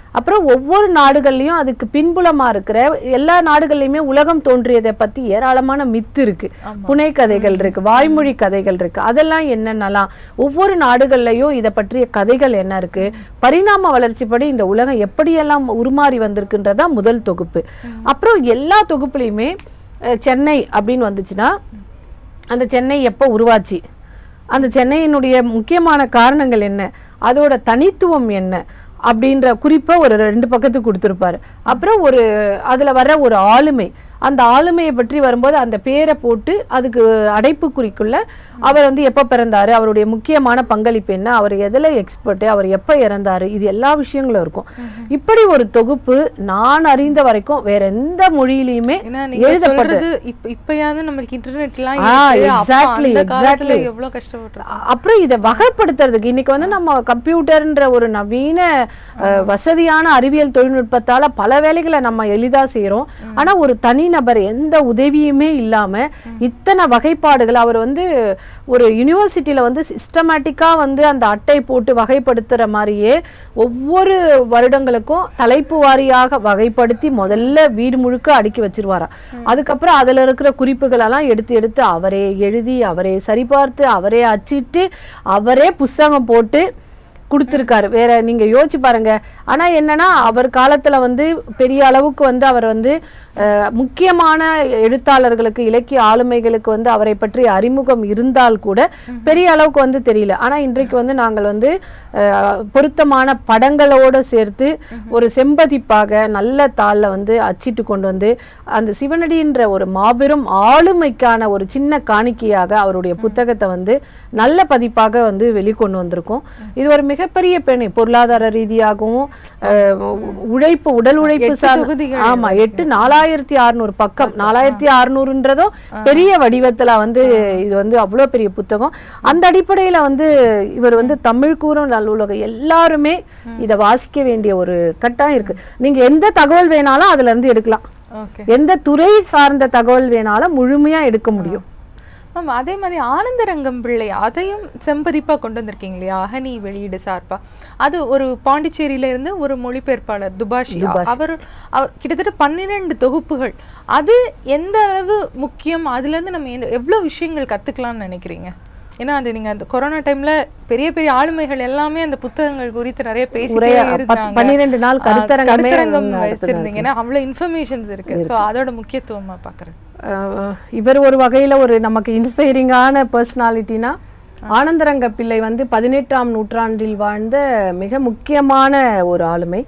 அப்புறம் ஒவ்வொரு நாடுகள்லையும் அதுக்கு பின்புலமா இருக்கிற எல்லா நாடுகள்லையுமே உலகம் தோன்றியதை பத்தி ஏராளமான மித்து இருக்கு புனை கதைகள் இருக்கு வாய்மொழி கதைகள் இருக்கு அதெல்லாம் என்னென்னலாம் ஒவ்வொரு நாடுகள்லையும் இதை பற்றிய கதைகள் என்ன இருக்கு பரிணாம வளர்ச்சிப்படி இந்த உலகம் எப்படியெல்லாம் உருமாறி வந்திருக்குன்றதா முதல் தொகுப்பு அப்புறம் எல்லா தொகுப்புலையுமே அஹ், சென்னை அப்படின்னு வந்துச்சுன்னா அந்த சென்னை எப்போ உருவாச்சு அந்த சென்னையினுடைய முக்கியமான காரணங்கள் என்ன அதோட தனித்துவம் என்ன அப்படின்ற குறிப்பை ஒரு ரெண்டு பக்கத்துக்கு கொடுத்துருப்பாரு அப்புறம் ஒரு அதுல வர்ற ஒரு ஆளுமை அந்த ஆளுமையை பற்றி வரும்போது அந்த பேரை போட்டு அதுக்கு அடைப்புக்குறிக்குள்ள அவர் வந்து எப்போ பிறந்தாரு அவருடைய முக்கியமான பங்களிப்பு என்ன அவர் எதில் எக்ஸ்பர்ட் அவர் எப்போ இறந்தாரு இது எல்லா விஷயங்களும் இருக்கும் இப்படி ஒரு தொகுப்பு நான் அறிந்த வரைக்கும் வேற எந்த மொழியிலையுமே ஏன்னா நீங்க எழுதப்பட்ட சொல்றது இப்ப இப்பயாவது நம்மளுக்கு இன்டர்நெட்லாம் ஆ, இருக்கு. அப்ப exactly, அந்த காலத்துல exactly. எவ்வளவு கஷ்டப்பட்டிருக்கோம் அ- அப்புறம் இதை வகைப்படுத்துறதுக்கு இன்னைக்கு வந்து நம்ம கம்ப்யூட்டர்ன்ற ஒரு நவீன அஹ், வசதியான அறிவியல் தொழில்நுட்பத்தால பல வேலைகளை நம்ம எளிதா செய்றோம் ஆனா ஒரு தனிநபர் எந்த உதவியுமே இல்லாம இத்தனை வகைப்பாடுகள் அவர் வந்து ஒரு யூனிவர்சிட்டியில வந்து சிஸ்டமேட்டிக்கா வந்து அந்த அட்டை போட்டு வகைப்படுத்துற மாதிரியே ஒவ்வொரு வருடங்களுக்கும் தலைப்பு வாரியாக வகைப்படுத்தி முதல்ல வீடு முழுக்க அடுக்கி வச்சிருவாராம் அதுக்கப்புறம் அதுல இருக்கிற குறிப்புகள் எல்லாம் எடுத்து எடுத்து அவரே எழுதி அவரே சரிபார்த்து அவரே அச்சிட்டு அவரே புஸ்தகம் போட்டு கொடுத்துருக்காரு வேற நீங்க யோசிச்சு பாருங்க ஆனா என்னன்னா அவர் காலத்துல வந்து பெரிய அளவுக்கு வந்து அவர் வந்து அஹ், முக்கியமான எழுத்தாளர்களுக்கு இலக்கிய ஆளுமைகளுக்கு வந்து அவரை பற்றி அறிமுகம் இருந்தால் கூட பெரிய அளவுக்கு வந்து தெரியல ஆனா இன்றைக்கு வந்து நாங்கள் வந்து அஹ், பொருத்தமான படங்களோட சேர்த்து ஒரு செம்பதிப்பாக நல்ல தாளில் வந்து அச்சிட்டு கொண்டு வந்து அந்த சிவனடின்ற ஒரு மாபெரும் ஆளுமைக்கான ஒரு சின்ன காணிக்கையாக அவருடைய புத்தகத்தை வந்து நல்ல பதிப்பாக வந்து வெளிக்கொண்டு வந்திருக்கோம் இது ஒரு மிகப்பெரிய பெண் பொருளாதார ரீதியாகவும் அஹ், உழைப்பு உடல் உழைப்பு எட்டு சார்ந்த தொகுதிகள் ஆமா எட்டு நாலாயிரத்தி அறுநூறு பக்கம் நாலாயிரத்தி அறுநூறுன்றதும் பெரிய வடிவத்துல வந்து இது வந்து அவ்வளோ பெரிய புத்தகம் அந்த அடிப்படையில வந்து இவர் வந்து தமிழ் கூறும் நல்லுலகம் எல்லாருமே இதை வாசிக்க வேண்டிய ஒரு கட்டாயம் இருக்கு நீங்க எந்த தகவல் வேணாலும் அதுல இருந்து எடுக்கலாம் ஓகே எந்த துறை சார்ந்த தகவல் வேணாலும் முழுமையா எடுக்க முடியும் ஆமா அதே மாதிரி ஆனந்தரங்கம் பிள்ளை அதையும் செம்பதிப்பா கொண்டு வந்திருக்கீங்க இல்லையா அகனி வெளியீடு சார்பா அது ஒரு பாண்டிச்சேரியில இருந்து ஒரு மொழிபெயர்ப்பாளர் துபாஷி அவர் அவர் கிட்டத்தட்ட பன்னிரெண்டு தொகுப்புகள் அது எந்த அளவு முக்கியம் அதுல இருந்து நம்ம எந்த- எவ்வளவு விஷயங்கள் கத்துக்கலாம்னு நினைக்கிறீங்க ஏன்னா அது நீங்க அந்த கொரோனா டைம்ல பெரிய பெரிய ஆளுமைகள் எல்லாமே அந்த புத்தகங்கள் குறித்து நிறைய பேசிட்டே உரையா- பத்து- இருந்தாங்க பன்னிரெண்டு நாள் ஆ, கருத்தரங்கமே கருத்தரங்கம் நடத்துனாங்க. வச்சிருந்தீங்க ஏன்னா அவ்வளவு இன்ஃபர்மேஷன்ஸ் இருக்கு சோ அதோட முக்கியத்துவமா பாக்குறேன் அஹ் இவர் ஒரு வகையில ஒரு நமக்கு இன்ஸ்பைரிங்கான பர்சனாலிட்டினா ஆனந்தரங்க பிள்ளை வந்து பதினெட்டாம் நூற்றாண்டில் வாழ்ந்த மிக முக்கியமான ஒரு ஆளுமை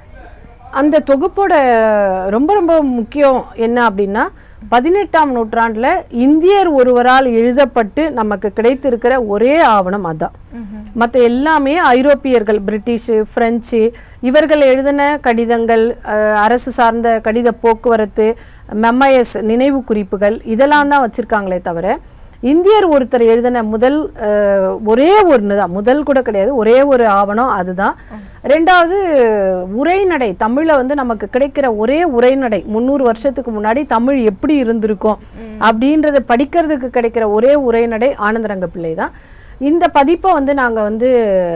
அந்த தொகுப்போட ரொம்ப ரொம்ப முக்கியம் என்ன அப்படின்னா பதினெட்டாம் நூற்றாண்டுல இந்தியர் ஒருவரால் எழுதப்பட்டு நமக்கு கிடைத்திருக்கிற ஒரே ஆவணம் அதான் மற்ற எல்லாமே ஐரோப்பியர்கள் பிரிட்டிஷு பிரெஞ்சு இவர்கள் எழுதின கடிதங்கள் அஹ், அரசு சார்ந்த கடித போக்குவரத்து மெம்ஐஎஸ் நினைவு குறிப்புகள் இதெல்லாம் தான் வச்சிருக்காங்களே தவிர இந்தியர் ஒருத்தர் எழுதின முதல் அஹ், ஒரே ஒன்று தான் முதல் கூட கிடையாது ஒரே ஒரு ஆவணம் அதுதான் ரெண்டாவது உரைநடை தமிழ்ல வந்து நமக்கு கிடைக்கிற ஒரே உரைநடை முந்நூறு வருஷத்துக்கு முன்னாடி தமிழ் எப்படி இருந்திருக்கும் அப்படின்றத படிக்கிறதுக்கு கிடைக்கிற ஒரே உரைநடை ஆனந்தரங்க பிள்ளை தான் இந்த பதிப்பை வந்து நாங்க வந்து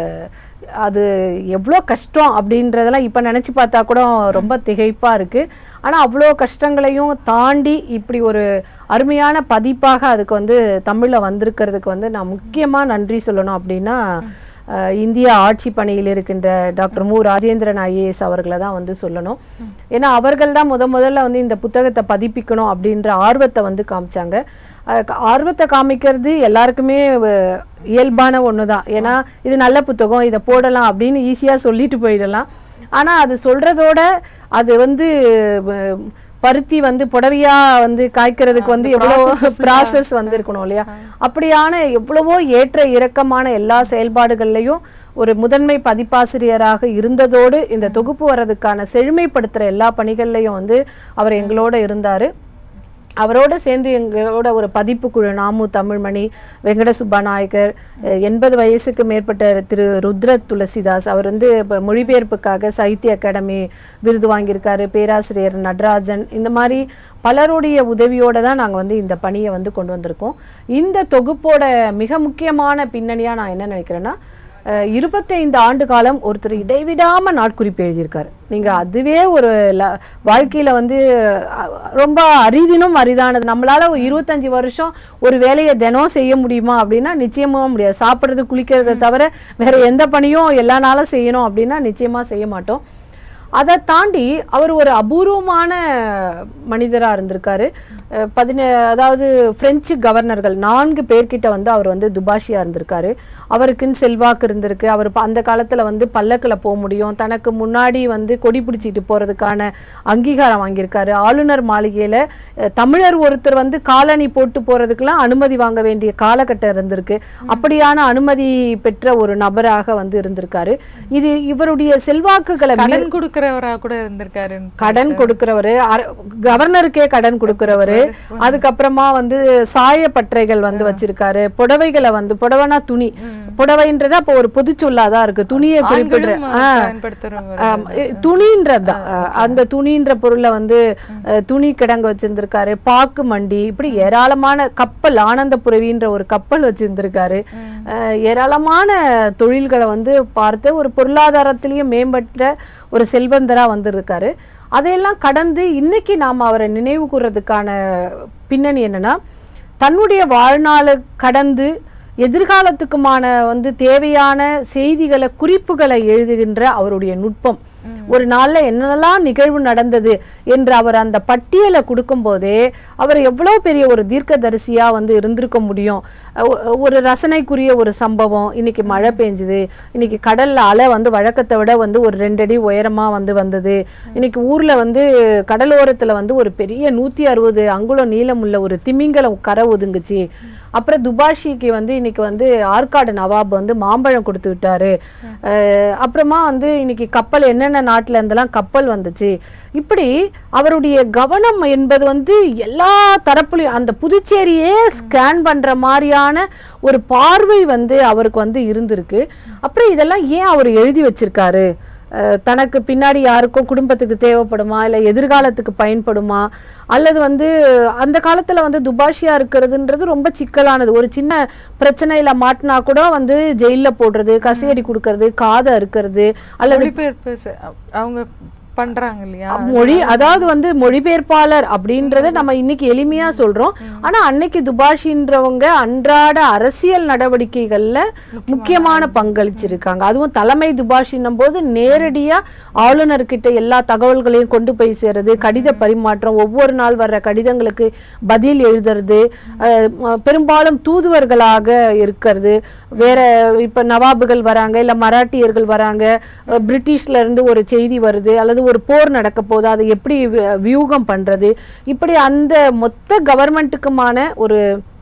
அது எவ்வளோ கஷ்டம் அப்படின்றதெல்லாம் இப்போ நினச்சி பார்த்தா கூட ரொம்ப திகைப்பாக இருக்குது ஆனால் அவ்வளோ கஷ்டங்களையும் தாண்டி இப்படி ஒரு அருமையான பதிப்பாக அதுக்கு வந்து தமிழில் வந்திருக்கிறதுக்கு வந்து நான் முக்கியமாக நன்றி சொல்லணும் அப்படின்னா அஹ், இந்திய ஆட்சி பணியில் இருக்கின்ற டாக்டர் மு ராஜேந்திரன் ஐஏஎஸ் அவர்களை தான் வந்து சொல்லணும் ஏன்னா அவர்கள் தான் முத முதல்ல வந்து இந்த புத்தகத்தை பதிப்பிக்கணும் அப்படின்ற ஆர்வத்தை வந்து காமிச்சாங்க அஹ் க- ஆர்வத்தை காமிக்கிறது எல்லாருக்குமே அஹ், இயல்பான ஒன்று தான் ஏன்னா இது நல்ல புத்தகம் இதை போடலாம் அப்படின்னு ஈஸியாக சொல்லிட்டு போயிடலாம் ஆனால் அது சொல்றதோட அது வந்து அஹ், பருத்தி வந்து புடவையா வந்து காய்க்கிறதுக்கு வந்து எவ்வளோ ப்ராசஸ் வந்து இருக்கணும் இல்லையா அப்படியான எவ்வளவோ ஏற்ற இறக்கமான எல்லா செயல்பாடுகள்லையும் ஒரு முதன்மை பதிப்பாசிரியராக இருந்ததோடு இந்த தொகுப்பு வர்றதுக்கான செழுமைப்படுத்துற எல்லா பணிகள்லையும் வந்து அவர் எங்களோட இருந்தாரு அவரோட சேர்ந்து எங்களோட ஒரு பதிப்பு குழு நாமு தமிழ்மணி வெங்கட சுப்பாநாயகர் அஹ், எண்பது வயசுக்கு மேற்பட்ட திரு ருத்ர துளசிதாஸ் அவர் வந்து இப்போ மொழிபெயர்ப்புக்காக சாகித்ய அகாடமி விருது வாங்கியிருக்காரு பேராசிரியர் நடராஜன் இந்த மாதிரி பலருடைய உதவியோட தான் நாங்கள் வந்து இந்த பணியை வந்து கொண்டு வந்திருக்கோம் இந்த தொகுப்போட மிக முக்கியமான பின்னணியாக நான் என்ன நினைக்கிறேன்னா அஹ், இருபத்தைந்து ஆண்டு காலம் ஒருத்தர் இடைவிடாம நாட்குறிப்பு எழுதியிருக்காரு நீங்க அதுவே ஒரு ல- வாழ்க்கையில வந்து அஹ், ரொம்ப அரிதினும் அரிதானது நம்மளால ஒரு இருபத்தஞ்சு வருஷம் ஒரு வேலையை தினம் செய்ய முடியுமா அப்படின்னா நிச்சயமா முடியாது சாப்பிட்றது குளிக்கிறத தவிர வேற எந்த பணியும் எல்லா நாளும் செய்யணும் அப்படின்னா நிச்சயமா செய்ய மாட்டோம் அதை தாண்டி அவர் ஒரு அபூர்வமான மனிதராக இருந்திருக்காரு அஹ் பதினே அதாவது பிரெஞ்சு கவர்னர்கள் நான்கு பேர்கிட்ட வந்து அவர் வந்து துபாஷியா இருந்திருக்காரு அவருக்குன்னு செல்வாக்கு இருந்திருக்கு அவர் ப- அந்த காலத்தில் வந்து பல்லக்கில் போக முடியும் தனக்கு முன்னாடி வந்து கொடி பிடிச்சிட்டு போகிறதுக்கான அங்கீகாரம் வாங்கியிருக்காரு ஆளுநர் மாளிகையில் தமிழர் ஒருத்தர் வந்து காலணி போட்டு போகிறதுக்கெல்லாம் அனுமதி வாங்க வேண்டிய காலகட்டம் இருந்திருக்கு அப்படியான அனுமதி பெற்ற ஒரு நபராக வந்து இருந்திருக்காரு இது இவருடைய செல்வாக்குகளை மீறி- கடன் கொடுக்கறவரா கூட இருந்திருக்காரு கடன் கொடுக்கிறவரு அர- கவர்னருக்கே கடன் கொடுக்கிறவரு அதுக்கப்புறமா வந்து சாயப்பட்டறைகள் வந்து வச்சிருக்காரு புடவைகளை வந்து புடவைனா துணி புடவைன்றது அப்போ ஒரு பொதுச்சொல்லாதான் இருக்கு துணியை குறிப்பிடுற ஆண்களும் ஆ. பயன்படுத்துறவர் ஆம், இ- துணின்றதுதான் அஹ், அந்த துணின்ற பொருளை வந்து அஹ், துணி கிடங்கு வச்சிருந்திருக்காரு பாக்கு மண்டி இப்படி ஏராளமான கப்பல் ஆனந்தபுரவின்ற ஒரு கப்பல் வச்சிருந்திருக்காரு அஹ், ஏராளமான தொழில்களை வந்து பார்த்து ஒரு பொருளாதாரத்திலையும் மேம்பட்ட ஒரு செல்வந்தரா வந்திருக்காரு அதையெல்லாம் கடந்து இன்னைக்கு நாம் அவரை நினைவு கூறதுக்கான பின்னணி என்னன்னா தன்னுடைய வாழ்நாளை கடந்து எதிர்காலத்துக்குமான வந்து தேவையான செய்திகளை குறிப்புகளை எழுதுகின்ற அவருடைய நுட்பம் ஒரு நாள்ல என்னெல்லாம் நிகழ்வு நடந்தது என்று அவர் அந்த பட்டியலை கொடுக்கும்போதே அவர் எவ்வளவு பெரிய ஒரு தீர்க்கதரிசியா வந்து இருந்திருக்க முடியும் அஹ் ஒ- ஒரு ரசனைக்குரிய ஒரு சம்பவம் இன்னைக்கு மழை பெஞ்சுது இன்னைக்கு கடல்ல அலை வந்து வழக்கத்தை விட வந்து ஒரு ரெண்டடி உயரமா வந்து வந்தது இன்னைக்கு ஊர்ல வந்து கடலோரத்துல வந்து ஒரு பெரிய நூத்தி அறுபது அங்குலம் நீளமுள்ள ஒரு திமிங்கலம் கரை ஒதுங்குச்சு அப்புறம் துபாஷிக்கு வந்து இன்னைக்கு வந்து ஆற்காடு நவாப் வந்து மாம்பழம் கொடுத்து விட்டாரு அஹ் அப்புறமா வந்து இன்னைக்கு கப்பல் என்னென்ன நாட்டுல இருந்தெல்லாம் கப்பல் வந்துச்சு இப்படி அவருடைய கவனம் என்பது வந்து எல்லா தரப்புலையும் அந்த புதுச்சேரியே ஸ்கேன் பண்ற மாதிரியான ஒரு பார்வை வந்து அவருக்கு வந்து இருந்திருக்கு அப்புறம் இதெல்லாம் ஏன் அவர் எழுதி வச்சிருக்காரு அஹ் தனக்கு பின்னாடி யாருக்கும் குடும்பத்துக்கு தேவைப்படுமா இல்லை எதிர்காலத்துக்கு பயன்படுமா அல்லது வந்து அந்த காலத்துல வந்து துபாஷியா இருக்கிறதுன்றது ரொம்ப சிக்கலானது ஒரு சின்ன பிரச்சனையில மாட்டினா கூட வந்து ஜெயில்ல போடுறது கசையடி கொடுக்கறது காதை அறுக்கிறது அல்லது மொழிபெயர்ப்பு செ- அவங்க பண்றாங்க இல்லையா மொழி அதாவது வந்து மொழிபெயர்ப்பாளர் அப்படின்றத நம்ம இன்னைக்கு எளிமையா சொல்றோம் ஆனா அன்னைக்கு துபாஷின்றவங்க அன்றாட அரசியல் நடவடிக்கைகள்ல முக்கியமான பங்களிச்சிருக்காங்க அதுவும் தலைமை துபாஷின்னும் போது நேரடியா ஆளுநர்கிட்ட எல்லா தகவல்களையும் கொண்டு போய் சேர்றது கடித பரிமாற்றம் ஒவ்வொரு நாள் வர்ற கடிதங்களுக்கு பதில் எழுதுறது அஹ், ம- பெரும்பாலும் தூதுவர்களாக இருக்கிறது வேற இப்ப நவாபுகள் வராங்க இல்ல மராட்டியர்கள் வராங்க அஹ், பிரிட்டிஷ்ல இருந்து ஒரு செய்தி வருது அல்லது ஒரு போர் நடக்க போகுது அதை எப்படி வி- வியூகம் பண்றது இப்படி அந்த மொத்த கவர்மெண்ட்டுக்குமான ஒரு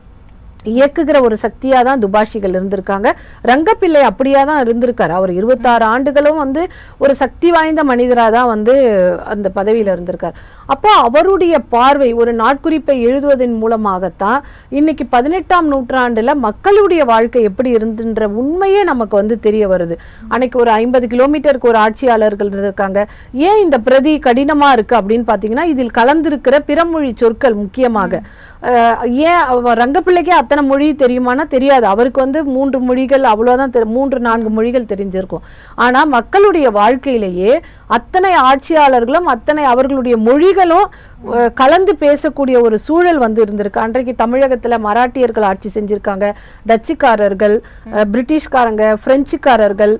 இயக்குகிற ஒரு சக்தியா தான் துபாஷிகள் இருந்திருக்காங்க ரங்கப்பிள்ளை அப்படியா தான் இருந்திருக்காரு அவர் இருபத்தாறு ஆண்டுகளும் வந்து ஒரு சக்தி வாய்ந்த மனிதரா தான் வந்து அந்த பதவியில இருந்திருக்கார் அப்போ அவருடைய பார்வை ஒரு நாட்குறிப்பை எழுதுவதன் மூலமாகத்தான் இன்னைக்கு பதினெட்டாம் நூற்றாண்டுல மக்களுடைய வாழ்க்கை எப்படி இருந்துன்ற உண்மையே நமக்கு வந்து தெரிய வருது அன்னைக்கு ஒரு ஐம்பது கிலோமீட்டருக்கு ஒரு ஆட்சியாளர்கள் இருக்காங்க ஏன் இந்த பிரதி கடினமா இருக்கு அப்படின்னு பாத்தீங்கன்னா இதில் கலந்திருக்கிற பிறமொழி சொற்கள் முக்கியமாக அஹ் ஏன் அவ- ரங்கப்பிள்ளைக்கே அத்தனை மொழி தெரியுமானா தெரியாது அவருக்கு வந்து மூன்று மொழிகள் அவ்வளவுதான் தெரி- மூன்று நான்கு மொழிகள் தெரிஞ்சிருக்கும் ஆனா மக்களுடைய வாழ்க்கையிலேயே அத்தனை ஆட்சியாளர்களும் அத்தனை அவர்களுடைய மொழிகளும் அஹ், கலந்து பேசக்கூடிய ஒரு சூழல் வந்து இருந்திருக்கு அன்றைக்கு தமிழகத்துல மராட்டியர்கள் ஆட்சி செஞ்சிருக்காங்க டச்சுக்காரர்கள் அஹ், பிரிட்டிஷ்காரங்க பிரெஞ்சுக்காரர்கள்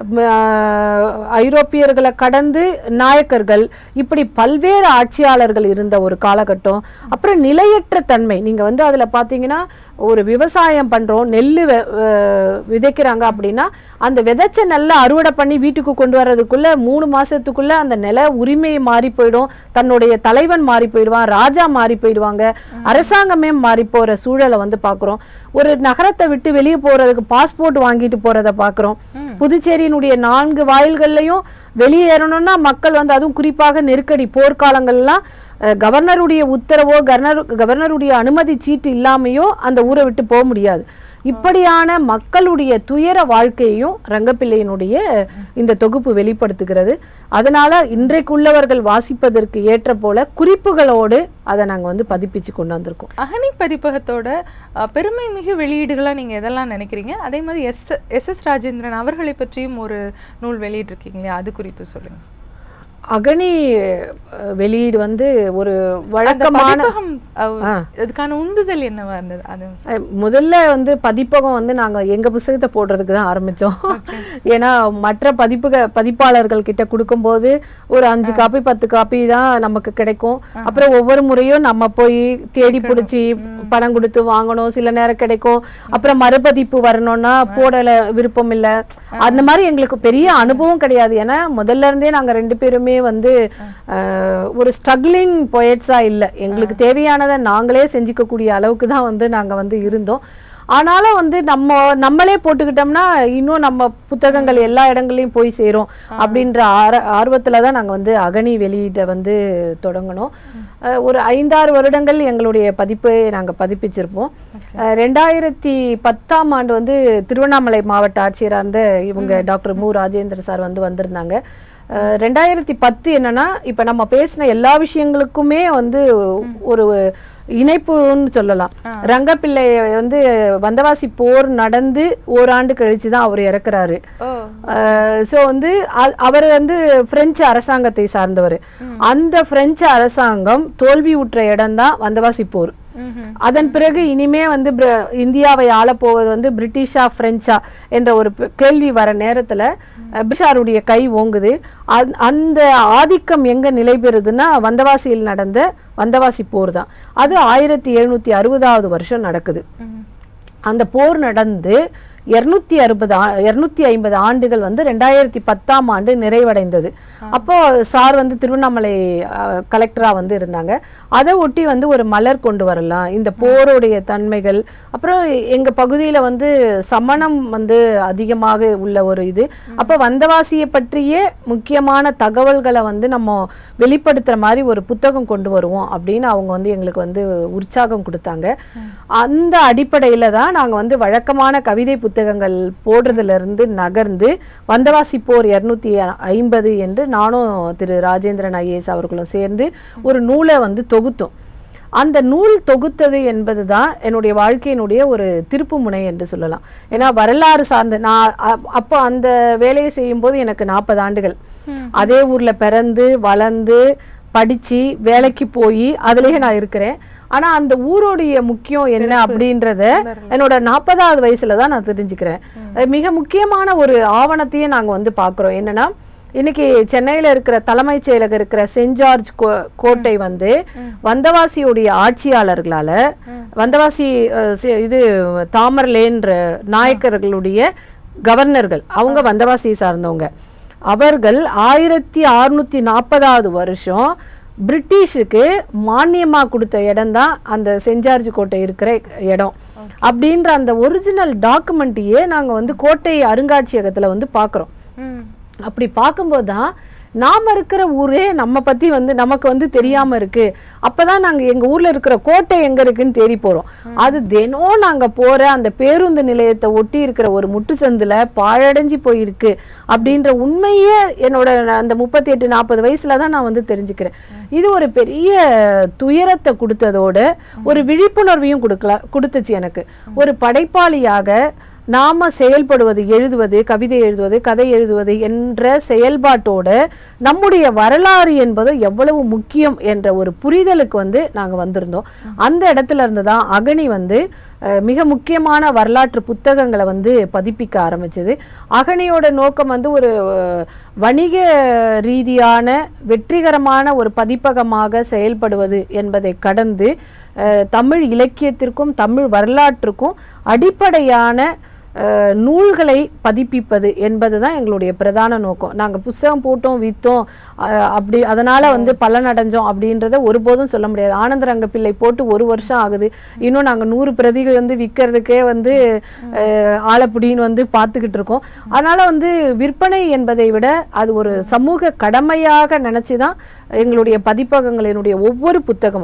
அஹ், ஐரோப்பியர்களை கடந்து நாயக்கர்கள் இப்படி பல்வேறு ஆட்சியாளர்கள் இருந்த ஒரு காலகட்டம் அப்புறம் நிலையற்ற தன்மை நீங்க வந்து அதுல பாத்தீங்கன்னா ஒரு விவசாயம் பண்றோம் நெல்லு வெ- அஹ், விதைக்கிறாங்க அப்படின்னா அந்த விதைச்ச நெல்லை அறுவடை பண்ணி வீட்டுக்கு கொண்டு வர்றதுக்குள்ள மூணு மாசத்துக்குள்ள அந்த நில உரிமை மாறி போயிடும் தன்னுடைய தலைவன் மாறி போயிடுவான் ராஜா மாறி போயிடுவாங்க அரசாங்கமே மாறி போற சூழலை வந்து பாக்குறோம் ஒரு நகரத்தை விட்டு வெளியே போறதுக்கு பாஸ்போர்ட் வாங்கிட்டு போறத பாக்குறோம் புதுச்சேரியினுடைய நான்கு வாயில்கள்லயும் வெளியேறணும்னா மக்கள் வந்து அதுவும் குறிப்பாக நெருக்கடி போர்க்காலங்கள்லாம் அஹ், கவர்னருடைய உத்தரவோ கவர்னர் கவர்னருடைய அனுமதி சீட்டு இல்லாமையோ அந்த ஊரை விட்டு போக முடியாது இப்படியான மக்களுடைய துயர வாழ்க்கையையும் ரங்கப்பிள்ளையினுடைய இந்த தொகுப்பு வெளிப்படுத்துகிறது அதனால இன்றைக்குள்ளவர்கள் வாசிப்பதற்கு ஏற்ற போல குறிப்புகளோடு அதை நாங்க வந்து பதிப்பிச்சு கொண்டு வந்திருக்கோம் அகனி பதிப்பகத்தோட அஹ், பெருமை மிகு வெளியீடுகளா நீங்க எதெல்லாம் நினைக்கிறீங்க அதே மாதிரி எஸ் எஸ் எஸ் ராஜேந்திரன் அவர்களை பற்றியும் ஒரு நூல் வெளியிட்டிருக்கீங்க இல்லையா அது குறித்து சொல்லுங்க அகனி அஹ், வெளியீடு வந்து ஒரு அந்த வழக்கமான பதிப்பகம் அஹ், ஆ. அதுக்கான உந்துதல் என்னவா இருந்தது அது அஹ் முதல்ல வந்து பதிப்பகம் வந்து நாங்க எங்க புத்தகத்தை போடுறதுக்கு தான் ஆரம்பிச்சோம் ஏன்னா மற்ற பதிப்புக பதிப்பாளர்கள் கிட்ட கொடுக்கும்போது ஒரு அஞ்சு காப்பி பத்து காப்பி தான் நமக்கு கிடைக்கும் அப்புறம் ஒவ்வொரு முறையும் நம்ம போய் தேடி பிடிச்சி பணம் கொடுத்து வாங்கணும் சில நேரம் கிடைக்கும் அப்புறம் மறுபதிப்பு வரணும்னா போடல விருப்பம் இல்ல அந்த மாதிரி எங்களுக்கு பெரிய அனுபவம் கிடையாது ஏன்னா முதல்ல இருந்தே நாங்க ரெண்டு பேருமே வந்து அஹ், ஒரு ஸ்ட்ரகிளிங் பொயட்ஸா இல்ல எங்களுக்கு தேவையானதை நாங்களே செஞ்சுக்கக்கூடிய அளவுக்கு தான் வந்து நாங்க வந்து இருந்தோம் ஆனாலும் வந்து நம்ம நம்மளே போட்டுக்கிட்டோம்னா இன்னும் நம்ம புத்தகங்கள் எல்லா இடங்களையும் போய் சேரும் அப்படின்ற ஆர ஆர்வத்துல தான் நாங்க வந்து அகனி வெளியிட வந்து தொடங்கினோம் அஹ் ஒரு ஐந்தாறு வருடங்கள் எங்களுடைய பதிப்பை நாங்க பதிப்பிச்சிருப்போம் அஹ் ரெண்டாயிரத்தி பத்தாம் ஆண்டு வந்து திருவண்ணாமலை மாவட்ட ஆட்சியராக இருந்த இவங்க டாக்டர் மு ராஜேந்திர சார் வந்து வந்திருந்தாங்க அஹ் ரெண்டாயிரத்தி பத்து என்னன்னா இப்ப நம்ம பேசின எல்லா விஷயங்களுக்குமே வந்து ஒரு இணைப்புன்னு சொல்லலாம் ரங்கப்பிள்ளை வந்து வந்தவாசி போர் நடந்து ஓராண்டு கழிச்சு தான் அவர் இறக்குறாரு ஓ ஸோ வந்து அ- அவர் வந்து பிரெஞ்சு அரசாங்கத்தை சார்ந்தவர் அந்த பிரெஞ்சு அரசாங்கம் தோல்வியுற்ற இடம்தான் வந்தவாசி போர் அதன் பிறகு இனிமே வந்து பிர- இந்தியாவை ஆளப் போவது வந்து பிரிட்டிஷா பிரெஞ்சா என்ற ஒரு ப- கேள்வி வர நேரத்துல அஹ், பிரிட்டிஷாருடைய கை ஓங்குது அந்- அந்த ஆதிக்கம் எங்க நிலை பெறுதுன்னா வந்தவாசியில் நடந்த வந்தவாசி போர் தான் அது ஆயிரத்தி எழுநூத்தி அறுபதாவது வருஷம் நடக்குது அந்த போர் நடந்து இருநூத்தி அறுபது இருநூத்தி ஐம்பது ஆண்டுகள் வந்து ரெண்டாயிரத்தி பத்தாம் ஆண்டு நிறைவடைந்தது அப்போ சார் வந்து திருவண்ணாமலை கலெக்டரா வந்து இருந்தாங்க அதை ஒட்டி வந்து ஒரு மலர் கொண்டு வரலாம் இந்த போருடைய தன்மைகள் அப்புறம் எங்க பகுதியில வந்து சமணம் வந்து அதிகமாக உள்ள ஒரு இது அப்ப வந்தவாசியை பற்றிய முக்கியமான தகவல்களை வந்து நம்ம வெளிப்படுத்துற மாதிரி ஒரு புத்தகம் கொண்டு வருவோம் அப்படின்னு அவங்க வந்து எங்களுக்கு வந்து உற்சாகம் கொடுத்தாங்க அந்த அடிப்படையில தான் நாங்க வந்து வழக்கமான கவிதை புத்தகங்கள் போடுறதுல இருந்து நகர்ந்து வந்தவாசி போர் இருநூத்தி ஐம்பது என்று நானும் திரு ராஜேந்திரன் ஐஏஎஸ் அவர்களும் சேர்ந்து ஒரு நூலை வந்து தொகுத்தோம் அந்த நூல் தொகுத்தது என்பதுதான் என்னுடைய வாழ்க்கையினுடைய ஒரு திருப்பு முனை என்று சொல்லலாம் ஏன்னா வரலாறு சார்ந்த நான் அ- அப்போ அந்த வேலையை செய்யும்போது எனக்கு நாற்பது ஆண்டுகள் அதே ஊர்ல பிறந்து வளர்ந்து படிச்சு வேலைக்கு போய் அதுலயே நான் இருக்கிறேன் ஆனா அந்த ஊருடைய முக்கியம் என்ன அப்படின்றத என்னோட நாற்பதாவது வயசுல தான் நான் தெரிஞ்சுக்கிறேன் அஹ் மிக முக்கியமான ஒரு ஆவணத்தையே நாங்க வந்து பாக்குறோம் என்னன்னா இன்னைக்கு சென்னையில இருக்கிற தலைமைச் செயலகம் இருக்கிற சென்ட் ஜார்ஜ் கோ- கோட்டை வந்து வந்தவாசியுடைய ஆட்சியாளர்களால வந்தவாசி அஹ், சி- இது தாமர்லேன்ற நாயக்கர்களுடைய கவர்னர்கள் அவங்க வந்தவாசியை சார்ந்தவங்க அவர்கள் ஆயிரத்தி அறுநூத்தி நாற்பதாவது வருஷம் பிரிட்டிஷுக்கு மானியமா கொடுத்த இடம் தான் அந்த சென்ட் ஜார்ஜ் கோட்டை இருக்கிற இடம் அப்படின்ற அந்த ஒரிஜினல் டாக்குமெண்ட்டையே நாங்க வந்து கோட்டை அருங்காட்சியகத்துல வந்து பார்க்குறோம் ம் அப்படி பார்க்கும்போது தான் நாம இருக்கிற ஊரே நம்ம பத்தி வந்து நமக்கு வந்து தெரியாம இருக்கு அப்பதான் நாங்க எங்க ஊர்ல இருக்கிற கோட்டை எங்க இருக்குன்னு தேடி போறோம் அது தினம் நாங்க போற அந்த பேருந்து நிலையத்தை ஒட்டி இருக்கிற ஒரு முட்டுச்சந்துல பாழடைஞ்சு போயிருக்கு அப்படின்ற உண்மையே என்னோட அந்த முப்பத்தி எட்டு நாற்பது வயசுல தான் நான் வந்து தெரிஞ்சுக்கிறேன் இது ஒரு பெரிய துயரத்தை கொடுத்ததோட ஒரு விழிப்புணர்வையும் கொடுக்கல கொடுத்துச்சு எனக்கு ஒரு படைப்பாளியாக நாம செயல்படுவது எழுதுவது கவிதை எழுதுவது கதை எழுதுவது என்ற செயல்பாட்டோட நம்முடைய வரலாறு என்பது எவ்வளவு முக்கியம் என்ற ஒரு புரிதலுக்கு வந்து நாங்க வந்திருந்தோம் அந்த இடத்துல இருந்து தான் அகனி வந்து அஹ், மிக முக்கியமான வரலாற்று புத்தகங்களை வந்து பதிப்பிக்க ஆரம்பிச்சது அகனியோட நோக்கம் வந்து ஒரு அஹ், வணிக ரீதியான வெற்றிகரமான ஒரு பதிப்பகமாக செயல்படுவது என்பதை கடந்து அஹ், தமிழ் இலக்கியத்திற்கும் தமிழ் வரலாற்றுக்கும் அடிப்படையான அஹ், நூல்களை பதிப்பிப்பது என்பதுதான் எங்களுடைய பிரதான நோக்கம் நாங்க புஸ்தகம் போட்டோம் வித்தோம் அஹ், அப்படி அதனால வந்து பலன் அடைஞ்சோம் அப்படின்றத ஒருபோதும் சொல்ல முடியாது ஆனந்தரங்க பிள்ளை போட்டு ஒரு வருஷம் ஆகுது இன்னும் நாங்க நூறு பிரதிகள் வந்து விற்கிறதுக்கே வந்து அஹ், ஆளப்புடின்னு வந்து பார்த்துக்கிட்டு இருக்கோம் அதனால வந்து விற்பனை என்பதை விட அது ஒரு சமூக கடமையாக நினைச்சுதான் எங்களுடைய பதிப்பகங்களினுடைய ஒவ்வொரு புத்தகமும்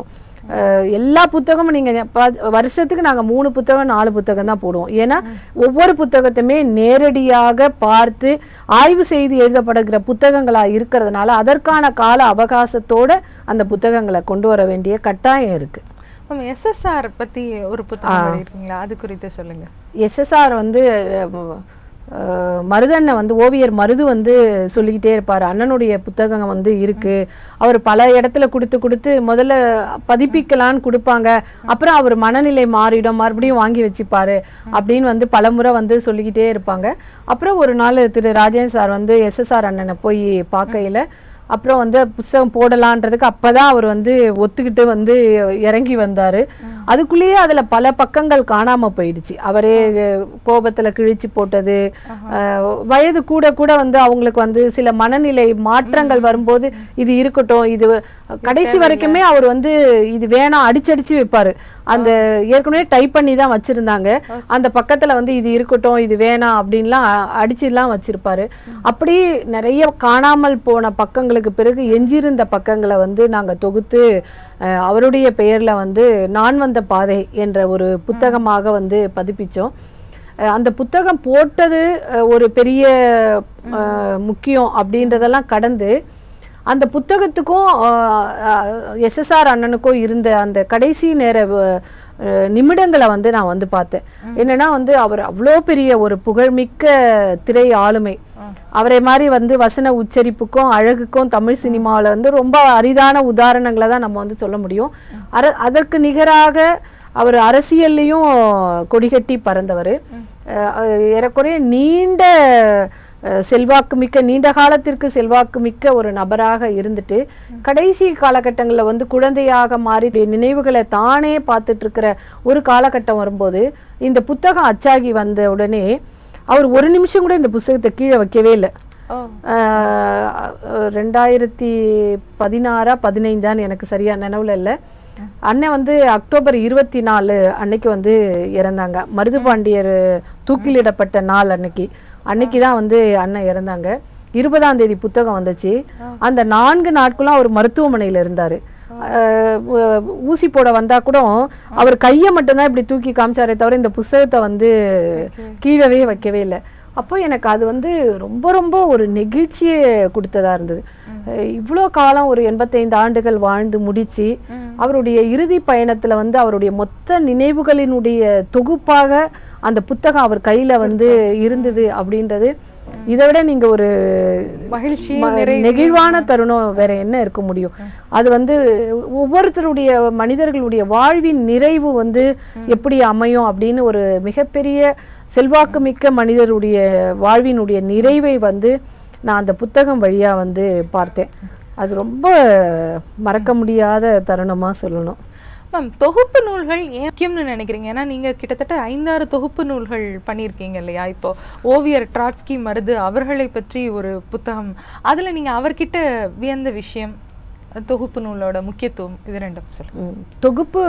அஹ், எல்லா புத்தகமும் நீங்க ப- வருஷத்துக்கு நாங்க மூணு புத்தகம் நாலு புத்தகம் தான் போடுவோம் ஏன்னா ஒவ்வொரு புத்தகத்தையுமே நேரடியாக பார்த்து ஆய்வு செய்து எழுதப்படுகிற புத்தகங்களா இருக்கிறதுனால அதற்கான கால அவகாசத்தோட அந்த புத்தகங்களை கொண்டு வர வேண்டிய கட்டாயம் இருக்கு மேம் எஸ்எஸ்ஆர் பத்தி ஒரு புத்தகம் எழுதிருக்கீங்களா அது குறித்து சொல்லுங்க எஸ்எஸ்ஆர் வந்து அஹ், அஹ், மருதண்ணன் வந்து ஓவியர் மருது வந்து சொல்லிக்கிட்டே இருப்பார் அண்ணனுடைய புத்தகம் வந்து இருக்கு அவர் பல இடத்துல கொடுத்து கொடுத்து முதல்ல பதிப்பிக்கலான்னு கொடுப்பாங்க அப்புறம் அவர் மனநிலை மாறிடும் மறுபடியும் வாங்கி வச்சுப்பாரு அப்படின்னு வந்து பலமுறை வந்து சொல்லிக்கிட்டே இருப்பாங்க அப்புறம் ஒரு நாள் திரு ராஜேந்திர சார் வந்து எஸ்எஸ்ஆர் அண்ணனை போய் பார்க்கையில அப்புறம் வந்து புஸ்தகம் போடலான்றதுக்கு அப்பதான் அவர் வந்து ஒத்துக்கிட்டு வந்து இறங்கி வந்தாரு அதுக்குள்ளேயே அதுல பல பக்கங்கள் காணாம போயிடுச்சு அவரே கோபத்துல கிழிச்சு போட்டது அஹ், வயது கூட கூட வந்து அவங்களுக்கு வந்து சில மனநிலை மாற்றங்கள் வரும்போது இது இருக்கட்டும் இது கடைசி வரைக்குமே அவர் வந்து இது வேணாம் அடிச்சடிச்சு வைப்பாரு அந்த ஏற்கனவே டைப் பண்ணி தான் வச்சிருந்தாங்க அந்த பக்கத்துல வந்து இது இருக்கட்டும் இது வேணாம் அப்படின்லாம் அ- அடிச்சுலாம் வச்சிருப்பாரு அப்படி நிறைய காணாமல் போன பக்கங்களுக்கு பிறகு எஞ்சியிருந்த பக்கங்களை வந்து நாங்க தொகுத்து அஹ், அவருடைய பெயர்ல வந்து நான் வந்த பாதை என்ற ஒரு புத்தகமாக வந்து பதிப்பிச்சோம் அஹ், அந்த புத்தகம் போட்டது அஹ், ஒரு பெரிய அஹ், முக்கியம் அப்படின்றதெல்லாம் கடந்து அந்த புத்தகத்துக்கும் எஸ்எஸ்ஆர் அண்ணனுக்கும் இருந்த அந்த கடைசி நேர அஹ், அஹ், நிமிடங்களை வந்து நான் வந்து பார்த்தேன் என்னன்னா வந்து அவர் அவ்வளோ பெரிய ஒரு புகழ்மிக்க திரை ஆளுமை அவரை மாதிரி வந்து வசன உச்சரிப்புக்கும் அழகுக்கும் தமிழ் சினிமாவில் வந்து ரொம்ப அரிதான உதாரணங்களை தான் நம்ம வந்து சொல்ல முடியும் அர அதற்கு நிகராக அவர் அரசியல்லையும் கொடிகட்டி பறந்தவர் ஏறக்குறைய நீண்ட அஹ், செல்வாக்கு மிக்க நீண்ட காலத்திற்கு செல்வாக்கு மிக்க ஒரு நபராக இருந்துட்டு கடைசி காலகட்டங்களில் வந்து குழந்தையாக மாறி நினைவுகளை தானே பார்த்துட்டு இருக்கிற ஒரு காலகட்டம் வரும்போது இந்த புத்தகம் அச்சாகி வந்த உடனே அவர் ஒரு நிமிஷம் கூட இந்த புத்தகத்தை கீழே வைக்கவே இல்லை ஆஹ் ரெண்டாயிரத்தி பதினாறா பதினைந்தான்னு எனக்கு சரியா நினைவுல இல்லை அண்ணன் வந்து அக்டோபர் இருபத்தி நாலு அன்னைக்கு வந்து இறந்தாங்க மருதுபாண்டியர் தூக்கிலிடப்பட்ட நாள் அன்னைக்கு அன்னைக்கு தான் வந்து அண்ணன் இறந்தாங்க இருபதாம் தேதி புத்தகம் வந்துச்சு அந்த நான்கு நாட்களும் அவர் மருத்துவமனையில இருந்தாரு ஆஹ் ஊ- ஊசி போட வந்தா கூட அவர் கையை மட்டும்தான் இப்படி தூக்கி காமிச்சாரே தவிர இந்த புஸ்தகத்தை வந்து கீழவே வைக்கவே இல்லை அப்போ எனக்கு அது வந்து ரொம்ப ரொம்ப ஒரு நெகிழ்ச்சியை கொடுத்ததா இருந்தது அஹ் இவ்வளோ காலம் ஒரு எண்பத்தைந்து ஆண்டுகள் வாழ்ந்து முடிச்சு அவருடைய இறுதி பயணத்துல வந்து அவருடைய மொத்த நினைவுகளினுடைய தொகுப்பாக அந்த புத்தகம் அவர் கையில வந்து இருந்தது அப்படின்றது இதை விட நீங்க ஒரு மகிழ்ச்சி ம- நெகிழ்வான தருணம் வேற என்ன இருக்க முடியும் அது வந்து ஒவ்வொருத்தருடைய மனிதர்களுடைய வாழ்வின் நிறைவு வந்து எப்படி அமையும் அப்படின்னு ஒரு மிகப்பெரிய செல்வாக்கு மிக்க மனிதருடைய வாழ்வினுடைய நிறைவை வந்து நான் அந்த புத்தகம் வழியா வந்து பார்த்தேன் அது ரொம்ப மறக்க முடியாத தருணமா சொல்லணும் மேம் தொகுப்பு நூல்கள் ஏன் முக்கியம்னு நினைக்கிறீங்க ஏன்னா நீங்க கிட்டத்தட்ட ஐந்தாறு தொகுப்பு நூல்கள் பண்ணியிருக்கீங்க இல்லையா இப்போ ஓவியர் ட்ராட்ஸ்கி மருது அவர்களை பற்றி ஒரு புத்தகம் அதுல நீங்க அவர்கிட்ட வியந்த விஷயம் தொகுப்பு நூலோட முக்கியத்துவம் இது ரெண்டும் சொல்லுங்க ம். தொகுப்பு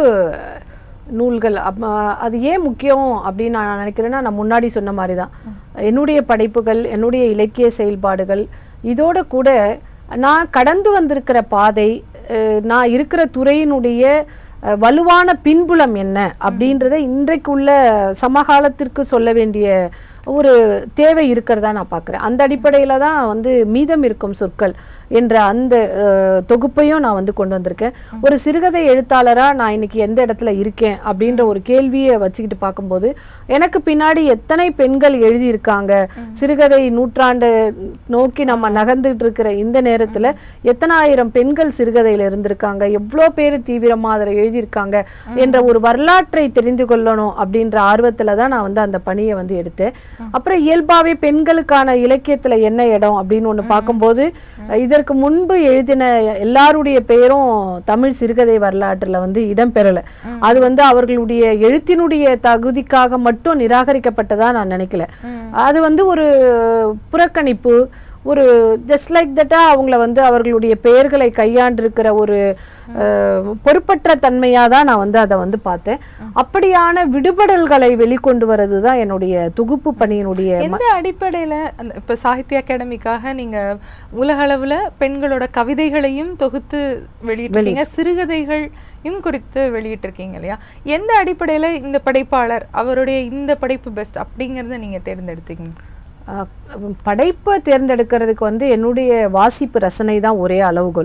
நூல்கள் அப்ப, அது ஏன் முக்கியம் அப்படின்னு நான் நினைக்கிறேன்னா நான் முன்னாடி சொன்ன மாதிரி தான் என்னுடைய படைப்புகள் என்னுடைய இலக்கிய செயல்பாடுகள் இதோட கூட நான் கடந்து வந்திருக்கிற பாதை அஹ், நான் இருக்கிற துறையினுடைய அஹ், வலுவான பின்புலம் என்ன அப்படின்றத இன்றைக்குள்ள சமகாலத்திற்கு சொல்ல வேண்டிய ஒரு தேவை இருக்கிறதா நான் பார்க்குறேன் அந்த அடிப்படையில் தான் வந்து மீதம் இருக்கும் சொற்கள் என்ற அந்த அஹ், தொகுப்பையும் நான் வந்து கொண்டு வந்திருக்கேன் ஒரு சிறுகதை எழுத்தாளராக நான் இன்னைக்கு எந்த இடத்துல இருக்கேன் அப்படின்ற ஒரு கேள்வியை வச்சுக்கிட்டு பார்க்கும்போது எனக்கு பின்னாடி எத்தனை பெண்கள் எழுதியிருக்காங்க சிறுகதை நூற்றாண்டு நோக்கி நம்ம நகர்ந்துட்டு இருக்கிற இந்த நேரத்தில் எத்தனாயிரம் பெண்கள் சிறுகதையில் இருந்திருக்காங்க எவ்வளோ பேர் தீவிரமாக அதில் எழுதியிருக்காங்க என்ற ஒரு வரலாற்றை தெரிந்து கொள்ளணும் அப்படின்ற ஆர்வத்தில் தான் நான் வந்து அந்த பணியை வந்து எடுத்தேன் அப்புறம் இயல்பாகவே பெண்களுக்கான இலக்கியத்தில் என்ன இடம் அப்படின்னு ஒன்று பார்க்கும்போது இதற்கு முன்பு எழுதின எல்லாருடைய பெயரும் தமிழ் சிறுகதை வரலாற்றில் வந்து இடம்பெறலை அது வந்து அவர்களுடைய எழுத்தினுடைய தகுதிக்காக மட்டும் நிராகரிக்கப்பட்டதா நான் நினைக்கல அது வந்து ஒரு புறக்கணிப்பு ஒரு ஜஸ்ட் லைக் தட்டா அவங்கள வந்து அவர்களுடைய பெயர்களை கையாண்டிருக்கிற ஒரு அஹ், பொறுப்பற்ற தன்மையாக தான் நான் வந்து அதை வந்து பார்த்தேன் அப்படியான விடுபடல்களை வெளிக்கொண்டு வர்றது தான் என்னுடைய தொகுப்பு பணியினுடைய ம- எந்த அடிப்படையில அந்த இப்ப சாகித்ய அகாடமிக்காக நீங்க உலக அளவுல பெண்களோட கவிதைகளையும் தொகுத்து வெளியிட்டிருக்கீங்க சிறுகதைகள் இம் குறித்து வெளியிட்டிருக்கீங்க இல்லையா எந்த அடிப்படையில இந்த படைப்பாளர் அவருடைய இந்த படைப்பு பெஸ்ட் அப்படிங்கறத நீங்க தேர்ந்தெடுத்தீங்க அஹ், படைப்பை தேர்ந்தெடுக்கிறதுக்கு வந்து என்னுடைய வாசிப்பு ரசனை தான் ஒரே அளவுகோல்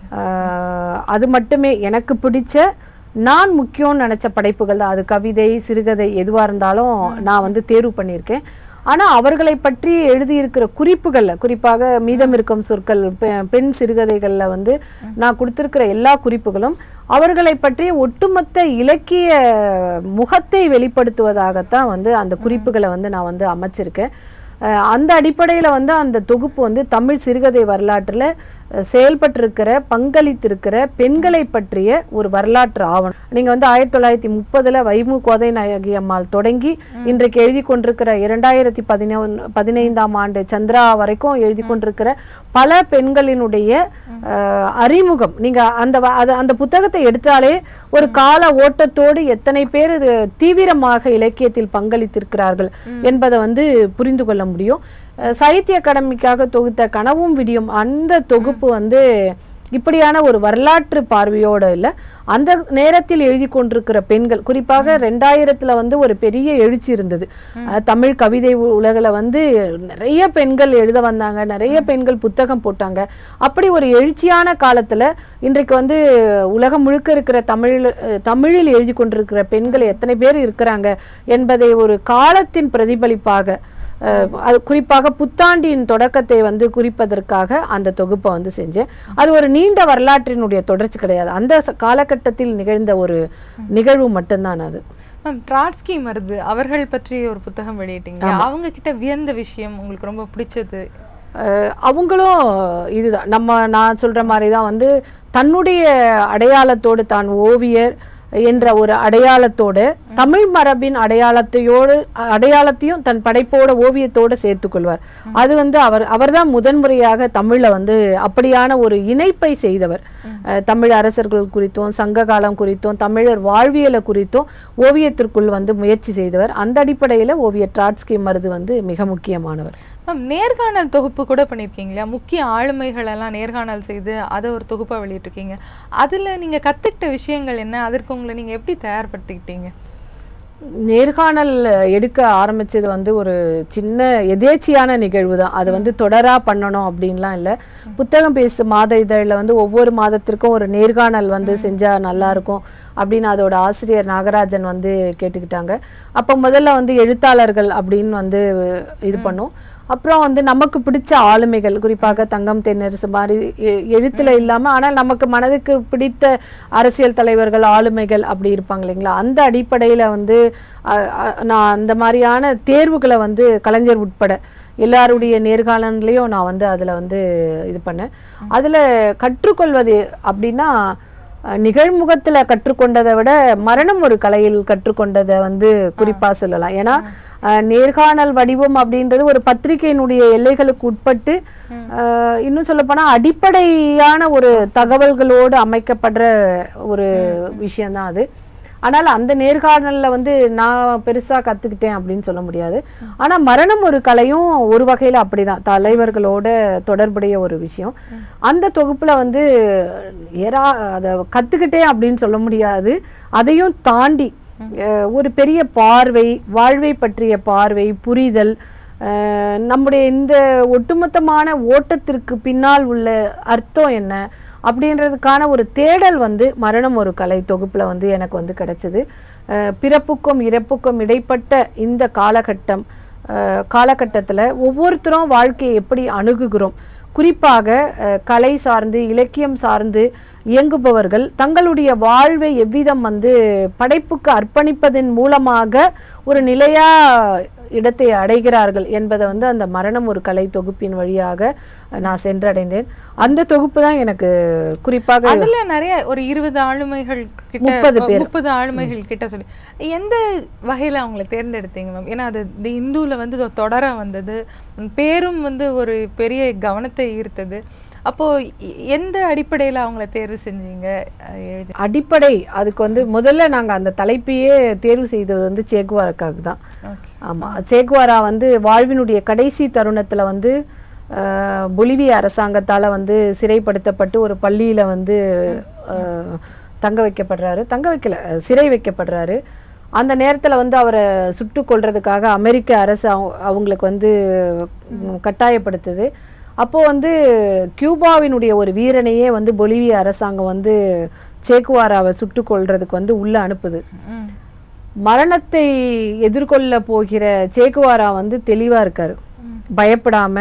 அஹ், அது மட்டுமே எனக்கு பிடிச்ச நான் முக்கியம்னு நினச்ச படைப்புகள் தான் அது கவிதை சிறுகதை எதுவாக இருந்தாலும் நான் வந்து தேர்வு பண்ணியிருக்கேன் ஆனால் அவர்களை பற்றி எழுதியிருக்கிற குறிப்புகளில் குறிப்பாக மீதம் இருக்கும் சொற்கள் பெ- பெண் சிறுகதைகளில் வந்து நான் கொடுத்திருக்கிற எல்லா குறிப்புகளும் அவர்களை பற்றிய ஒட்டுமொத்த இலக்கிய முகத்தை வெளிப்படுத்துவதாகத்தான் வந்து அந்த குறிப்புகளை வந்து நான் வந்து அமைச்சிருக்கேன் அஹ் அந்த அடிப்படையில் வந்து அந்த தொகுப்பு வந்து தமிழ் சிறுகதை வரலாற்றில் செயல்பட்டிருக்கிற பங்களித்திருக்கிற பெண்களை பற்றிய ஒரு வரலாற்று ஆவணம் நீங்க வந்து ஆயிரத்தி தொள்ளாயிரத்தி முப்பதுல வைமு கோதை நாயகி அம்மாள் தொடங்கி இன்றைக்கு எழுதி கொண்டிருக்கிற இரண்டாயிரத்தி பதினொன்று பதினைந்தாம் ஆண்டு சந்திரா வரைக்கும் எழுதி கொண்டிருக்கிற பல பெண்களினுடைய அஹ், அறிமுகம் நீங்க அந்த வ- அது- அந்த புத்தகத்தை எடுத்தாலே ஒரு கால ஓட்டத்தோடு எத்தனை பேர் இது தீவிரமாக இலக்கியத்தில் பங்களித்திருக்கிறார்கள் என்பதை வந்து புரிந்து கொள்ள முடியும் அஹ், சாகித்ய அகாடமிக்காக தொகுத்த கனவும் விடியும் அந்த தொகுப்பு வந்து இப்படியான ஒரு வரலாற்று பார்வையோட இல்லை அந்த நேரத்தில் எழுதி கொண்டிருக்கிற பெண்கள் குறிப்பாக ரெண்டாயிரத்துல வந்து ஒரு பெரிய எழுச்சி இருந்தது அஹ், தமிழ் கவிதை உ- உலகில் வந்து நிறைய பெண்கள் எழுத வந்தாங்க நிறைய பெண்கள் புத்தகம் போட்டாங்க அப்படி ஒரு எழுச்சியான காலத்துல இன்றைக்கு வந்து உலகம் முழுக்க இருக்கிற தமிழ் அஹ், தமிழில் எழுதி கொண்டிருக்கிற பெண்கள் எத்தனை பேர் இருக்கிறாங்க என்பதை ஒரு காலத்தின் பிரதிபலிப்பாக அஹ், அது குறிப்பாக புத்தாண்டின் தொடக்கத்தை வந்து குறிப்பதற்காக அந்த தொகுப்பை வந்து செஞ்சேன் அது ஒரு நீண்ட வரலாற்றினுடைய தொடர்ச்சி கிடையாது அந்த ச- காலகட்டத்தில் நிகழ்ந்த ஒரு நிகழ்வு மட்டும்தான் அது மேம் ட்ராட்ஸ்கி மருது அவர்கள் பற்றி ஒரு புத்தகம் வெளியிட்டீங்க அவங்க கிட்ட வியந்த விஷயம் உங்களுக்கு ரொம்ப பிடிச்சது அஹ் அவங்களும் இதுதான் நம்ம நான் சொல்ற மாதிரி தான் வந்து தன்னுடைய அடையாளத்தோடு தான் ஓவியர் என்ற ஒரு அடையாளத்தோடு தமிழ் மரபின் அடையாளத்தையோடு அடையாளத்தையும் தன் படைப்போட ஓவியத்தோட சேர்த்துக்கொள்வார் அது வந்து அவர் அவர்தான் முதன்முறையாக தமிழ்ல வந்து அப்படியான ஒரு இணைப்பை செய்தவர் அஹ் தமிழ் அரசர்கள் குறித்தும் சங்க காலம் குறித்தும் தமிழர் வாழ்வியலை குறித்தும் ஓவியத்திற்குள் வந்து முயற்சி செய்தவர் அந்த அடிப்படையில ஓவியர் ட்ராட்ஸ்கி மருது வந்து மிக முக்கியமானவர் மேம் நேர்காணல் தொகுப்பு கூட பண்ணியிருக்கீங்க இல்லையா முக்கிய ஆளுமைகள் எல்லாம் நேர்காணல் செய்து அதை ஒரு தொகுப்பா வெளியிட்டிருக்கீங்க அதுல நீங்க கத்துக்கிட்ட விஷயங்கள் என்ன அதற்கு உங்களை நீங்க எப்படி தயார்படுத்திக்கிட்டீங்க நேர்காணல் எடுக்க ஆரம்பிச்சது வந்து ஒரு சின்ன எதேச்சியான நிகழ்வு தான் அது வந்து தொடரா பண்ணணும் அப்படின்லாம் இல்லை புத்தகம் பேசு மாத இதழில் வந்து ஒவ்வொரு மாதத்திற்கும் ஒரு நேர்காணல் வந்து செஞ்சா நல்லா இருக்கும் அப்படின்னு அதோட ஆசிரியர் நாகராஜன் வந்து கேட்டுக்கிட்டாங்க அப்போ முதல்ல வந்து எழுத்தாளர்கள் அப்படின்னு வந்து இது பண்ணோம் அப்புறம் வந்து நமக்கு பிடிச்ச ஆளுமைகள் குறிப்பாக தங்கம் தென்னரசு மாதிரி எ- எழுத்துல இல்லாம ஆனால் நமக்கு மனதுக்கு பிடித்த அரசியல் தலைவர்கள் ஆளுமைகள் அப்படி இருப்பாங்க இல்லைங்களா அந்த அடிப்படையில வந்து அ, அ, நான் அந்த மாதிரியான தேர்வுகளை வந்து கலைஞர் உட்பட எல்லாருடைய நேர்காணல்லையும் நான் வந்து அதுல வந்து இது பண்ணேன் அதுல கற்றுக்கொள்வது அப்படின்னா அஹ், நிகழ்முகத்துல கற்றுக்கொண்டதை விட மரணம் ஒரு கலையில் கற்றுக்கொண்டதை வந்து குறிப்பா சொல்லலாம் ஏன்னா அஹ், நேர்காணல் வடிவம் அப்படின்றது ஒரு பத்திரிகையினுடைய எல்லைகளுக்கு உட்பட்டு அஹ், இன்னும் சொல்லப்போனா அடிப்படையான ஒரு தகவல்களோடு அமைக்கப்படுற ஒரு விஷயம்தான் அது ஆனால் அந்த நேர்காணல்ல வந்து நான் பெருசா கத்துக்கிட்டேன் அப்படின்னு சொல்ல முடியாது ஆனா மரணம் ஒரு கலையும் ஒரு வகையில அப்படிதான் தலைவர்களோட தொடர்புடைய ஒரு விஷயம் அந்த தொகுப்புல வந்து ஏறா அதை கத்துக்கிட்டேன் அப்படின்னு சொல்ல முடியாது அதையும் தாண்டி அஹ், ஒரு பெரிய பார்வை வாழ்வை பற்றிய பார்வை புரிதல் அஹ், நம்முடைய இந்த ஒட்டுமொத்தமான ஓட்டத்திற்கு பின்னால் உள்ள அர்த்தம் என்ன அப்படின்றதுக்கான ஒரு தேடல் வந்து மரணம் ஒரு கலை தொகுப்புல வந்து எனக்கு வந்து கிடைச்சது அஹ், பிறப்புக்கும் இறப்புக்கும் இடைப்பட்ட இந்த காலகட்டம் அஹ், காலகட்டத்துல ஒவ்வொருத்தரும் வாழ்க்கையை எப்படி அணுகுகிறோம் குறிப்பாக அஹ், கலை சார்ந்து இலக்கியம் சார்ந்து இயங்குபவர்கள் தங்களுடைய வாழ்வை எவ்விதம் வந்து படைப்புக்கு அர்ப்பணிப்பதன் மூலமாக ஒரு நிலையா இடத்தை அடைகிறார்கள் என்பதை வந்து அந்த மரணம் ஒரு கலை தொகுப்பின் வழியாக நான் சென்றடைந்தேன் அந்த தொகுப்பு தான் எனக்கு குறிப்பாக அதுல நிறைய ஒரு இருபது ஆளுமைகள் கிட்ட முப்பது பேர். முப்பது ஆளுமைகள் கிட்ட சொல்லி எந்த வகையில அவங்கள தேர்ந்தெடுத்தீங்க மேம் ஏன்னா அது இந்த இந்துல வந்து தொ- தொடர வந்தது உம், பேரும் வந்து ஒரு பெரிய கவனத்தை ஈர்த்தது அப்போ எ- எந்த அடிப்படையில அவங்கள தேர்வு செஞ்சீங்க அஹ், எழுதி அடிப்படை அதுக்கு வந்து முதல்ல நாங்க அந்த தலைப்பையே தேர்வு செய்தது வந்து சேக்குவாராக்காக தான் Okay. ஆமா சேக்குவாரா வந்து வாழ்வினுடைய கடைசி தருணத்துல வந்து அஹ், பொலிவிய அரசாங்கத்தால வந்து சிறைப்படுத்தப்பட்டு ஒரு பள்ளியில வந்து அஹ், தங்க வைக்கப்படுறாரு தங்க வைக்கல அஹ், சிறை வைக்கப்படுறாரு அந்த நேரத்தில் வந்து அவரை சுட்டு கொல்றதுக்காக அமெரிக்க அரசு அவங்க- அவங்களுக்கு வந்து ம், கட்டாயப்படுத்துது அப்போது வந்து கியூபாவினுடைய ஒரு வீரனையே வந்து பொலிவிய அரசாங்கம் வந்து சேக்குவாராவை சுட்டு கொல்றதுக்கு வந்து உள்ளே அனுப்புது ம். மரணத்தை எதிர்கொள்ள போகிற சேக்குவாரா வந்து தெளிவா இருக்காரு பயப்படாம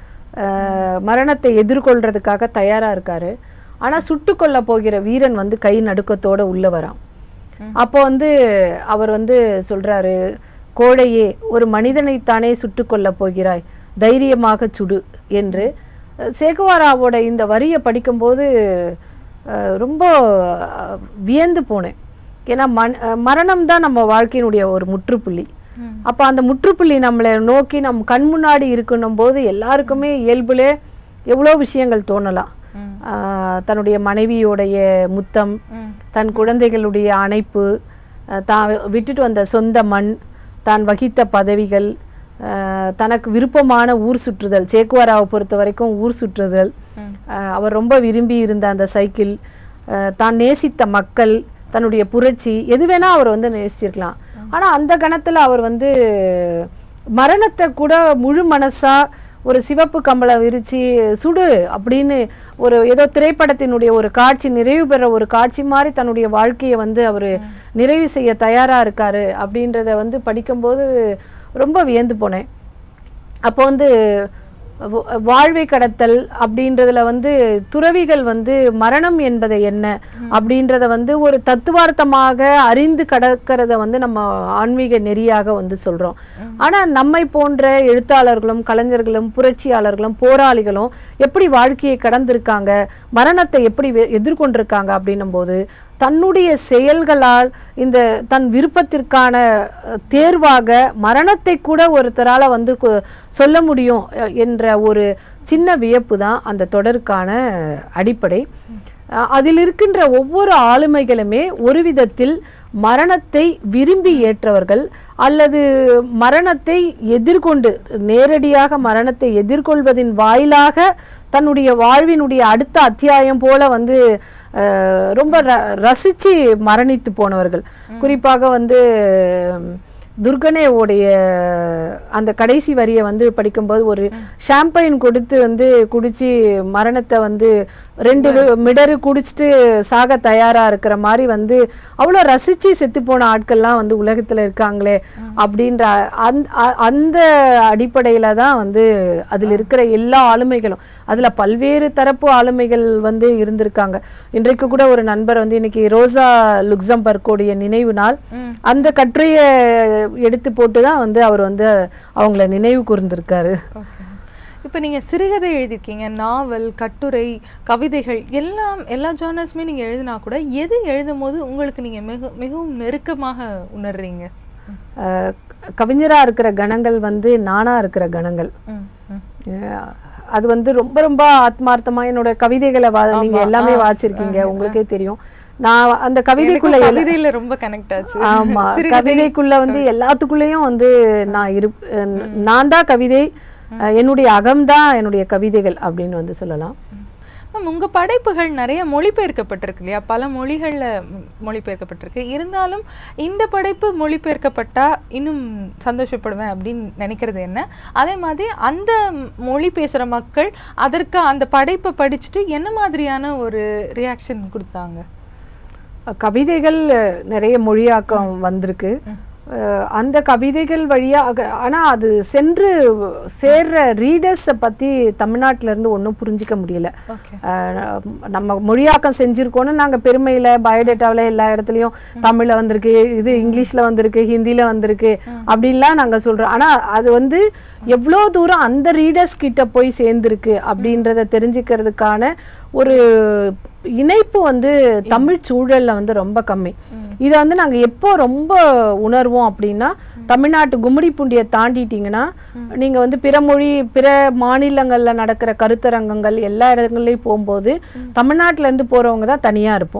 அஹ், மரணத்தை எதிர்கொள்றதுக்காக தயாரா இருக்காரு ஆனா சுட்டு கொல்ல போகிற வீரன் வந்து கை நடுக்கத்தோட உள்ள வரான் அப்போ வந்து அவர் வந்து சொல்றாரு கோழையே ஒரு மனிதனைத்தானே சுட்டு கொல்ல போகிறாய் தைரியமாக சுடு என்று அஹ், சேகுவாராவோட இந்த வரியை படிக்கும்போது அஹ், ரொம்ப அஹ், வியந்து போனேன் ஏன்னா மண் மரணம் தான் நம்ம வாழ்க்கையினுடைய ஒரு முற்றுப்புள்ளி அப்போ அந்த முற்றுப்புள்ளி நம்மளை நோக்கி நம் கண் முன்னாடி இருக்கணும் போது எல்லாருக்குமே இயல்புலே எவ்வளோ விஷயங்கள் தோணலாம் ஆஹ் தன்னுடைய மனைவியோடைய முத்தம் தன் குழந்தைகளுடைய அணைப்பு ஆஹ் தான் விட்டுட்டு வந்த சொந்த மண் தான் வகித்த பதவிகள் ஆஹ் தனக்கு விருப்பமான ஊர் சுற்றுதல் சேக்குவாராவை பொறுத்த வரைக்கும் ஊர் சுற்றுதல் ஆஹ் அவர் ரொம்ப விரும்பி இருந்த அந்த சைக்கிள் ஆஹ் தான் நேசித்த மக்கள் தன்னுடைய புரட்சி எது வேணா அவர் வந்து நேசிச்சிருக்கலாம் ஆனா அந்த கணத்துல அவர் வந்து மரணத்தை கூட முழு மனசா ஒரு சிவப்பு கம்பளம் விரிச்சு சுடு அப்படின்னு ஒரு ஏதோ திரைப்படத்தினுடைய ஒரு காட்சி நிறைவு பெற ஒரு காட்சி மாதிரி தன்னுடைய வாழ்க்கையை வந்து அவர் நிறைவு செய்ய தயாரா இருக்காரு அப்படின்றத வந்து படிக்கும்போது ரொம்ப வியந்து போனேன் அப்போ வந்து வ- வாழ்வை கடத்தல் அப்படின்றதுல வந்து துறவிகள் வந்து மரணம் என்பது என்ன அப்படின்றத வந்து ஒரு தத்துவார்த்தமாக அறிந்து கடக்கிறத வந்து நம்ம ஆன்மீக நெறியாக வந்து சொல்றோம் ஆனா நம்மை போன்ற எழுத்தாளர்களும் கலைஞர்களும் புரட்சியாளர்களும் போராளிகளும் எப்படி வாழ்க்கையை கடந்திருக்காங்க மரணத்தை எப்படி வெ- எதிர்கொண்டிருக்காங்க அப்படின்னும் போது தன்னுடைய செயல்களால் இந்த தன் விருப்பத்திற்கான அஹ், தேர்வாக மரணத்தை கூட ஒருத்தரால வந்து கு- சொல்ல முடியும் அஹ், என்ற ஒரு சின்ன வியப்பு தான் அந்த தொடருக்கான அடிப்படை அஹ், அதில் இருக்கின்ற ஒவ்வொரு ஆளுமைகளுமே ஒரு விதத்தில் மரணத்தை விரும்பி ஏற்றவர்கள் அல்லது மரணத்தை எதிர்கொண்டு நேரடியாக மரணத்தை எதிர்கொள்வதின் வாயிலாக தன்னுடைய வாழ்வினுடைய அடுத்த அத்தியாயம் போல வந்து அஹ், ரொம்ப ர ரசிச்சு மரணித்து போனவர்கள் குறிப்பாக வந்து உம், துர்கனேவுடைய அந்த கடைசி வரியை வந்து படிக்கும்போது ஒரு ஷாம்பைன் கொடுத்து வந்து குடிச்சு மரணத்தை வந்து ரெண்டு வி- மிடரு குடிச்சிட்டு சாக தயாரா இருக்கிற மாதிரி வந்து அவ்வளோ ரசிச்சு செத்து போன ஆட்கள்லாம் வந்து உலகத்துல இருக்காங்களே அப்படின்ற அந்த அ- அந்த அடிப்படையில தான் வந்து அதில் இருக்கிற எல்லா ஆளுமைகளும் அதுல பல்வேறு தரப்பு ஆளுமைகள் வந்து இருந்திருக்காங்க இன்றைக்கு கூட ஒரு நண்பர் வந்து இன்னைக்கு ரோசா லுக்சம்பர்கோடைய நினைவு நாள் அந்த கட்டுரையை எடுத்து போட்டு தான் வந்து அவர் வந்து அவங்கள நினைவு கூர்ந்திருக்காரு இப்போ நீங்க சிறுகதை எழுதியிருக்கீங்க நாவல் கட்டுரை கவிதைகள் எல்லாம் எல்லா ஜானர்ஸுமே நீங்க எழுதினா கூட எது எழுதும் போது உங்களுக்கு நீங்க மிக மிகவும் நெருக்கமாக உணர்றீங்க அஹ் கவிஞரா இருக்கிற கணங்கள் வந்து நானா இருக்கிற கணங்கள் ம், ம். அஹ் அது வந்து ரொம்ப ரொம்ப ஆத்மார்த்தமா என்னோட கவிதைகளை வா நீங்க எல்லாமே வாசிச்சிருக்கீங்க உங்களுக்கே தெரியும் நான் அந்த கவிதைக்குள்ள எனக்கும் எல்லா- கவிதையில ரொம்ப கனெக்ட் ஆச்சு ஆமா சிறுகதை, கவிதைக்குள்ள வந்து எல்லாத்துக்குள்ளேயும் வந்து நான் இரு அஹ் நான் தான் கவிதை அஹ் என்னுடைய அகம்தான் என்னுடைய கவிதைகள் அப்படின்னு வந்து சொல்லலாம் மேம் உங்க படைப்புகள் நிறைய மொழிபெயர்க்கப்பட்டிருக்கு இல்லையா பல மொழிகள்ல ம், மொழிபெயர்க்கப்பட்டிருக்கு இருந்தாலும் இந்த படைப்பு மொழிபெயர்க்கப்பட்டா இன்னும் சந்தோஷப்படுவேன் அப்படின்னு நினைக்கிறது என்ன அதே மாதிரி அந்த ம், மொழி பேசுற மக்கள் அதற்கு அந்த படைப்பை படிச்சுட்டு என்ன மாதிரியான ஒரு ரியாக்ஷன் கொடுத்தாங்க கவிதைகள் அஹ், நிறைய மொழியாக்கம் வந்திருக்கு அஹ், அந்த கவிதைகள் வழியாக ஆனா அது சென்று சேர்ற ரீடர்ஸை பத்தி தமிழ்நாட்டுல இருந்து ஒன்றும் புரிஞ்சிக்க முடியல ஓகே அஹ், நம்ம மொழியாக்கம் செஞ்சிருக்கோம்னு நாங்க பெருமையில பயோடேட்டாவில் எல்லா இடத்துலையும் தமிழ்ல வந்திருக்கு இது இங்கிலீஷ்ல வந்திருக்கு ஹிந்தில வந்திருக்கு அப்படின்லாம் நாங்க சொல்றோம் ஆனா அது வந்து எவ்வளோ தூரம் அந்த ரீடர்ஸ் கிட்ட போய் சேர்ந்திருக்கு அப்படின்றத தெரிஞ்சுக்கிறதுக்கான ஒரு இணைப்பு வந்து தமிழ் சூழல்ல வந்து ரொம்ப கம்மி இதை வந்து நாங்க எப்போ ரொம்ப உணர்வோம் அப்படின்னா தமிழ்நாட்டு கும்மிடி பூண்டியை தாண்டிட்டீங்கன்னா நீங்க வந்து பிற மொழி பிற மாநிலங்கள்ல நடக்கிற கருத்தரங்கங்கள் எல்லா இடங்கள்லயும் போகும்போது தமிழ்நாட்டுல இருந்து போறவங்க தான் தனியா இருப்போம்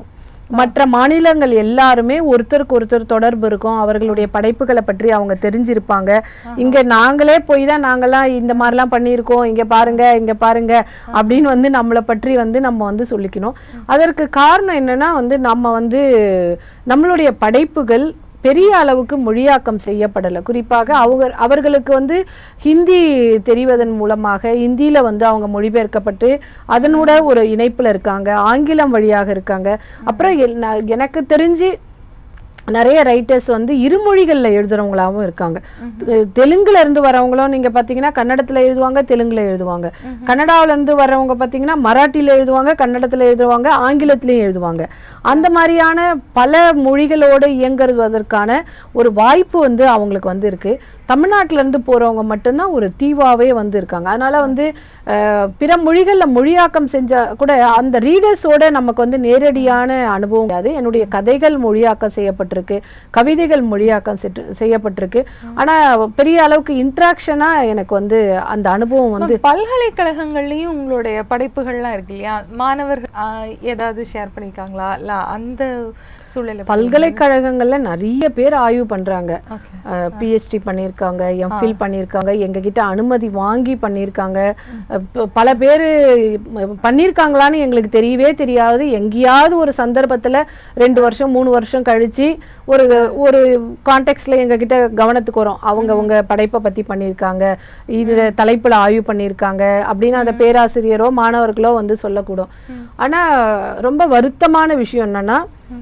மற்ற மாநிலங்கள் எல்லாருமே ஒருத்தருக்கு ஒருத்தர் தொடர்பு இருக்கும் அவர்களுடைய படைப்புகளை பற்றி அவங்க தெரிஞ்சிருப்பாங்க இங்க நாங்களே போய் தான் நாங்கெல்லாம் இந்த மாதிரிலாம் பண்ணியிருக்கோம் இங்க பாருங்க இங்க பாருங்க அப்படின்னு வந்து நம்மளை பற்றி வந்து நம்ம வந்து சொல்லிக்கணும் அதற்கு காரணம் என்னன்னா வந்து நம்ம வந்து நம்மளுடைய படைப்புகள் பெரிய அளவுக்கு மொழியாக்கம் செய்யப்படலை குறிப்பாக அவங்க அவர்களுக்கு வந்து ஹிந்தி தெரிவதன் மூலமாக ஹிந்தியில வந்து அவங்க மொழிபெயர்க்கப்பட்டு அதனோட ஒரு இணைப்புல இருக்காங்க ஆங்கிலம் வழியாக இருக்காங்க அப்புறம் எல்- நான் எனக்கு தெரிஞ்சு நிறைய ரைட்டர்ஸ் வந்து இருமொழிகள்ல எழுதுறவங்களாவும் இருக்காங்க தெ- தெலுங்குல இருந்து வரவங்களும் நீங்க பாத்தீங்கன்னா கன்னடத்துல எழுதுவாங்க தெலுங்குல எழுதுவாங்க கன்னடாவுல இருந்து வர்றவங்க பாத்தீங்கன்னா மராட்டியில எழுதுவாங்க கன்னடத்துல எழுதுவாங்க ஆங்கிலத்திலயும் எழுதுவாங்க அந்த மாதிரியான பல மொழிகளோடு இயங்குவதற்கான ஒரு வாய்ப்பு வந்து அவங்களுக்கு வந்து இருக்கு தமிழ்நாட்டுல இருந்து போறவங்க மட்டும்தான் ஒரு தீவாவே வந்து இருக்காங்க அதனால வந்து அஹ், பிற மொழிகள்ல மொழியாக்கம் செஞ்சா கூட அந்த ரீடர்ஸோட நமக்கு வந்து நேரடியான அனுபவம் கிடையாது என்னுடைய கதைகள் மொழியாக்கம் செய்யப்பட்டிருக்கு கவிதைகள் மொழியாக்கம் செட்டு- செய்யப்பட்டிருக்கு ஆனா பெரிய அளவுக்கு இன்ட்ராக்ஷனா எனக்கு வந்து அந்த அனுபவம் வந்து பல்கலைக்கழகங்கள்லயும் உங்களுடைய படைப்புகள்லாம் இருக்கு இல்லையா மாணவர்கள் ஆஹ், ஏதாவது ஷேர் பண்ணிருக்காங்களா இல்ல அந்த சூழல பல்கலைக்கழகங்கள்ல நிறைய பேர் ஆய்வு பண்றாங்க Okay. பிஹெச்டி பண்ணியிருக்காங்க எம்ஃபில் பண்ணியிருக்காங்க எங்ககிட்ட அனுமதி வாங்கி பண்ணியிருக்காங்க அஹ் ப- பல பேர் பண்ணியிருக்காங்களான்னு எங்களுக்கு தெரியவே தெரியாது எங்கேயாவது ஒரு சந்தர்ப்பத்துல ரெண்டு வருஷம் மூணு வருஷம் கழிச்சு ஒரு ஒரு கான்டெக்ட்ல எங்ககிட்ட கவனத்துக்கு வரும் அவங்க உங்க படைப்பை பத்தி பண்ணியிருக்காங்க இது தலைப்புல ஆய்வு பண்ணியிருக்காங்க அப்படின்னு அந்த பேராசிரியரோ மாணவர்களோ வந்து சொல்லக்கூடும் ஆனா ரொம்ப வருத்தமான விஷயம் என்னன்னா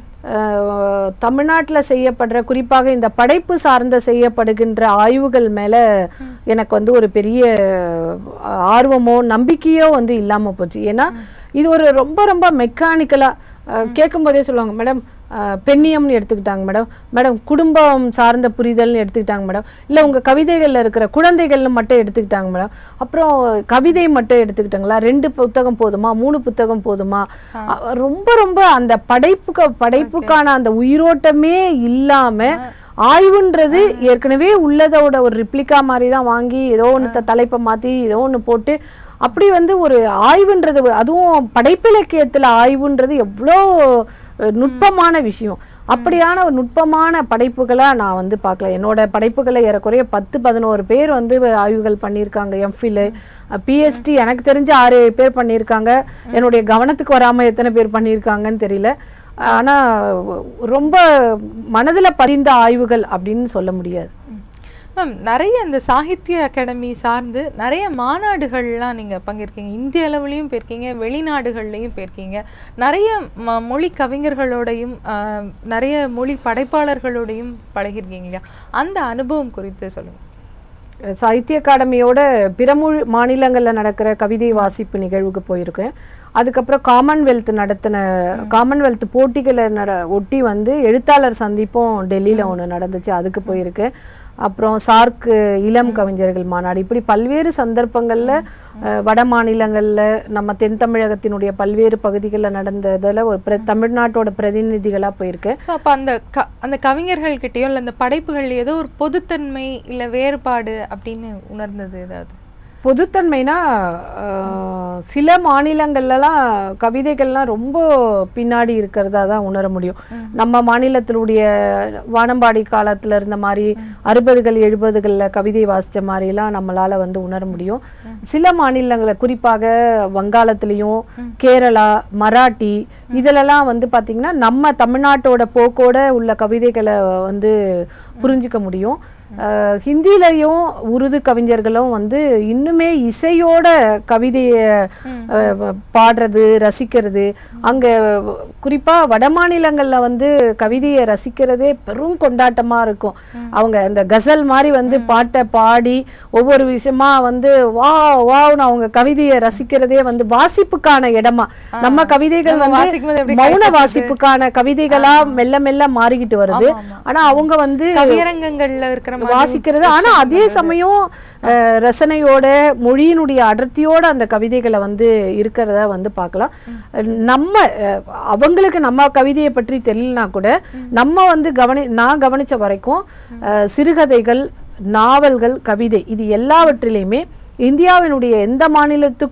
அஹ், தமிழ்நாட்டுல செய்யப்படுற குறிப்பாக இந்த படைப்பு சார்ந்த செய்யப்படுகின்ற ஆய்வுகள் மேல எனக்கு வந்து ஒரு பெரிய அஹ், ஆர்வமோ நம்பிக்கையோ வந்து இல்லாம போச்சு ஏன்னா இது ஒரு ரொம்ப ரொம்ப மெக்கானிக்கலா கேட்கும் போதே சொல்லுவாங்க மேடம் பெண்ணியம்னு எடுத்துக்கிட்டாங்க மேடம் மேடம் குடும்பம் சார்ந்த புரிதல்னு எடுத்துக்கிட்டாங்க மேடம் இல்லை உங்கள் கவிதைகளில் இருக்கிற குழந்தைகள்னு மட்டும் எடுத்துக்கிட்டாங்க மேடம் அப்புறம் கவிதை மட்டும் எடுத்துக்கிட்டாங்களா ரெண்டு புத்தகம் போதுமா மூணு புத்தகம் போதுமா அ- ரொம்ப ரொம்ப அந்த படைப்புக்கு படைப்புக்கான அந்த உயிரோட்டமே இல்லாம ஆய்வுன்றது ஏற்கனவே உள்ளதோட ஒரு ரிப்ளிகா மாதிரி தான் வாங்கி ஏதோ ஒன்று தலைப்பை மாற்றி ஏதோ ஒன்று போட்டு அப்படி வந்து ஒரு ஆய்வுன்றது அதுவும் படைப்பிலக்கியத்துல ஆய்வுன்றது எவ்வளோ அஹ், நுட்பமான விஷயம் அப்படியான ஒரு நுட்பமான படைப்புகளா நான் வந்து பார்க்கல என்னோட படைப்புகளை ஏறக்குறைய பத்து பதினோரு பேர் வந்து ஆய்வுகள் பண்ணியிருக்காங்க எம்ஃபில் பிஹெச்டி எனக்கு தெரிஞ்ச ஆறு ஏழு பேர் பண்ணியிருக்காங்க என்னுடைய கவனத்துக்கு வராம எத்தனை பேர் பண்ணியிருக்காங்கன்னு தெரியல ஆனா ரொம்ப மனதுல பதிந்த ஆய்வுகள் அப்படின்னு சொல்ல முடியாது மேம் நிறைய இந்த சாகித்ய அகாடமி சார்ந்து நிறைய மாநாடுகள்லாம் நீங்க பங்கேற்கீங்க இந்திய அளவுலயும் போயிருக்கீங்க வெளிநாடுகள்லயும் போயிருக்கீங்க நிறைய ம- மொழி கவிஞர்களோடையும் ஆஹ், நிறைய மொழி படைப்பாளர்களோடையும் பழகிருக்கீங்க இல்லையா அந்த அனுபவம் குறித்து சொல்லுங்க சாகித்ய அகாடமியோட பிற மொழி மாநிலங்களில் நடக்கிற கவிதை வாசிப்பு நிகழ்வுக்கு போயிருக்கேன் அதுக்கப்புறம் காமன்வெல்த் நடத்தின காமன்வெல்த் போட்டிகளை நட ஒட்டி வந்து எழுத்தாளர் சந்திப்பும் டெல்லியில் ஒன்று நடந்துச்சு அதுக்கு போயிருக்கேன் அப்புறம் சார்க் இளம் கவிஞர்கள் மாநாடு இப்படி பல்வேறு சந்தர்ப்பங்களில் வட மாநிலங்களில் நம்ம தென் தமிழகத்தினுடைய பல்வேறு பகுதிகளில் நடந்ததில் ஒரு பிர தமிழ்நாட்டோட பிரதிநிதிகளாக போயிருக்கேன் ஸோ அப்போ அந்த க அந்த கவிஞர்கள்கிட்டயோ இல்லை அந்த படைப்புகள் ஏதோ ஒரு பொதுத்தன்மை இல்லை வேறுபாடு அப்படின்னு உணர்ந்தது ஏதாவது பொதுத்தன்மைனா ஆஹ், சில மாநிலங்கள்லலாம் கவிதைகள்லாம் ரொம்ப பின்னாடி இருக்கிறதா தான் உணர முடியும் நம்ம மாநிலத்தினுடைய வானம்பாடி காலத்துல இருந்த மாதிரி அறுபதுகள் எழுபதுகளில் கவிதை வாசிச்ச மாதிரிலாம் நம்மளால வந்து உணர முடியும் சில மாநிலங்களை குறிப்பாக வங்காளத்திலையும் கேரளா மராட்டி இதிலெல்லாம் வந்து பாத்தீங்கன்னா நம்ம தமிழ்நாட்டோட போக்கோட உள்ள கவிதைகளை வந்து புரிஞ்சுக்க முடியும் அஹ் ஹிந்திலையும் உருது கவிஞர்களும் வந்து இன்னுமே இசையோட கவிதையை அஹ், பாடுறது ரசிக்கிறது அங்க குறிப்பா வட மாநிலங்கள்ல வந்து கவிதையை ரசிக்கிறதே பெரும் கொண்டாட்டமா இருக்கும் அவங்க இந்த கசல் மாதிரி வந்து பாட்டை பாடி ஒவ்வொரு விஷயமா வந்து வா வாவ்னு அவங்க கவிதையை ரசிக்கிறதே வந்து வாசிப்புக்கான இடமா நம்ம கவிதைகள் நம்ம வந்து வாசிக்கும்போது எப்படி மௌன கைத்தட்டுறது? வாசிப்புக்கான கவிதைகளா மெல்ல மெல்ல மாறிக்கிட்டு வருது ஆமா, ஆமா. ஆனா அவங்க வந்து கவியரங்கங்கள்ல இருக்கிற மாதிரி வாசிக்கிறது ஆனா அதே சமயம் அஹ், ரசனையோட மொழியினுடைய அடர்த்தியோட அந்த கவிதைகளை வந்து இருக்கிறத வந்து பார்க்கலாம் நம்ம அஹ், அவங்களுக்கு நம்ம கவிதையை பற்றி தெரியலனா கூட நம்ம வந்து கவனி நான் கவனிச்ச வரைக்கும் அஹ், சிறுகதைகள் நாவல்கள் கவிதை இது எல்லாவற்றிலையுமே இந்தியாவினுடைய எந்த மாநிலத்துக்கும்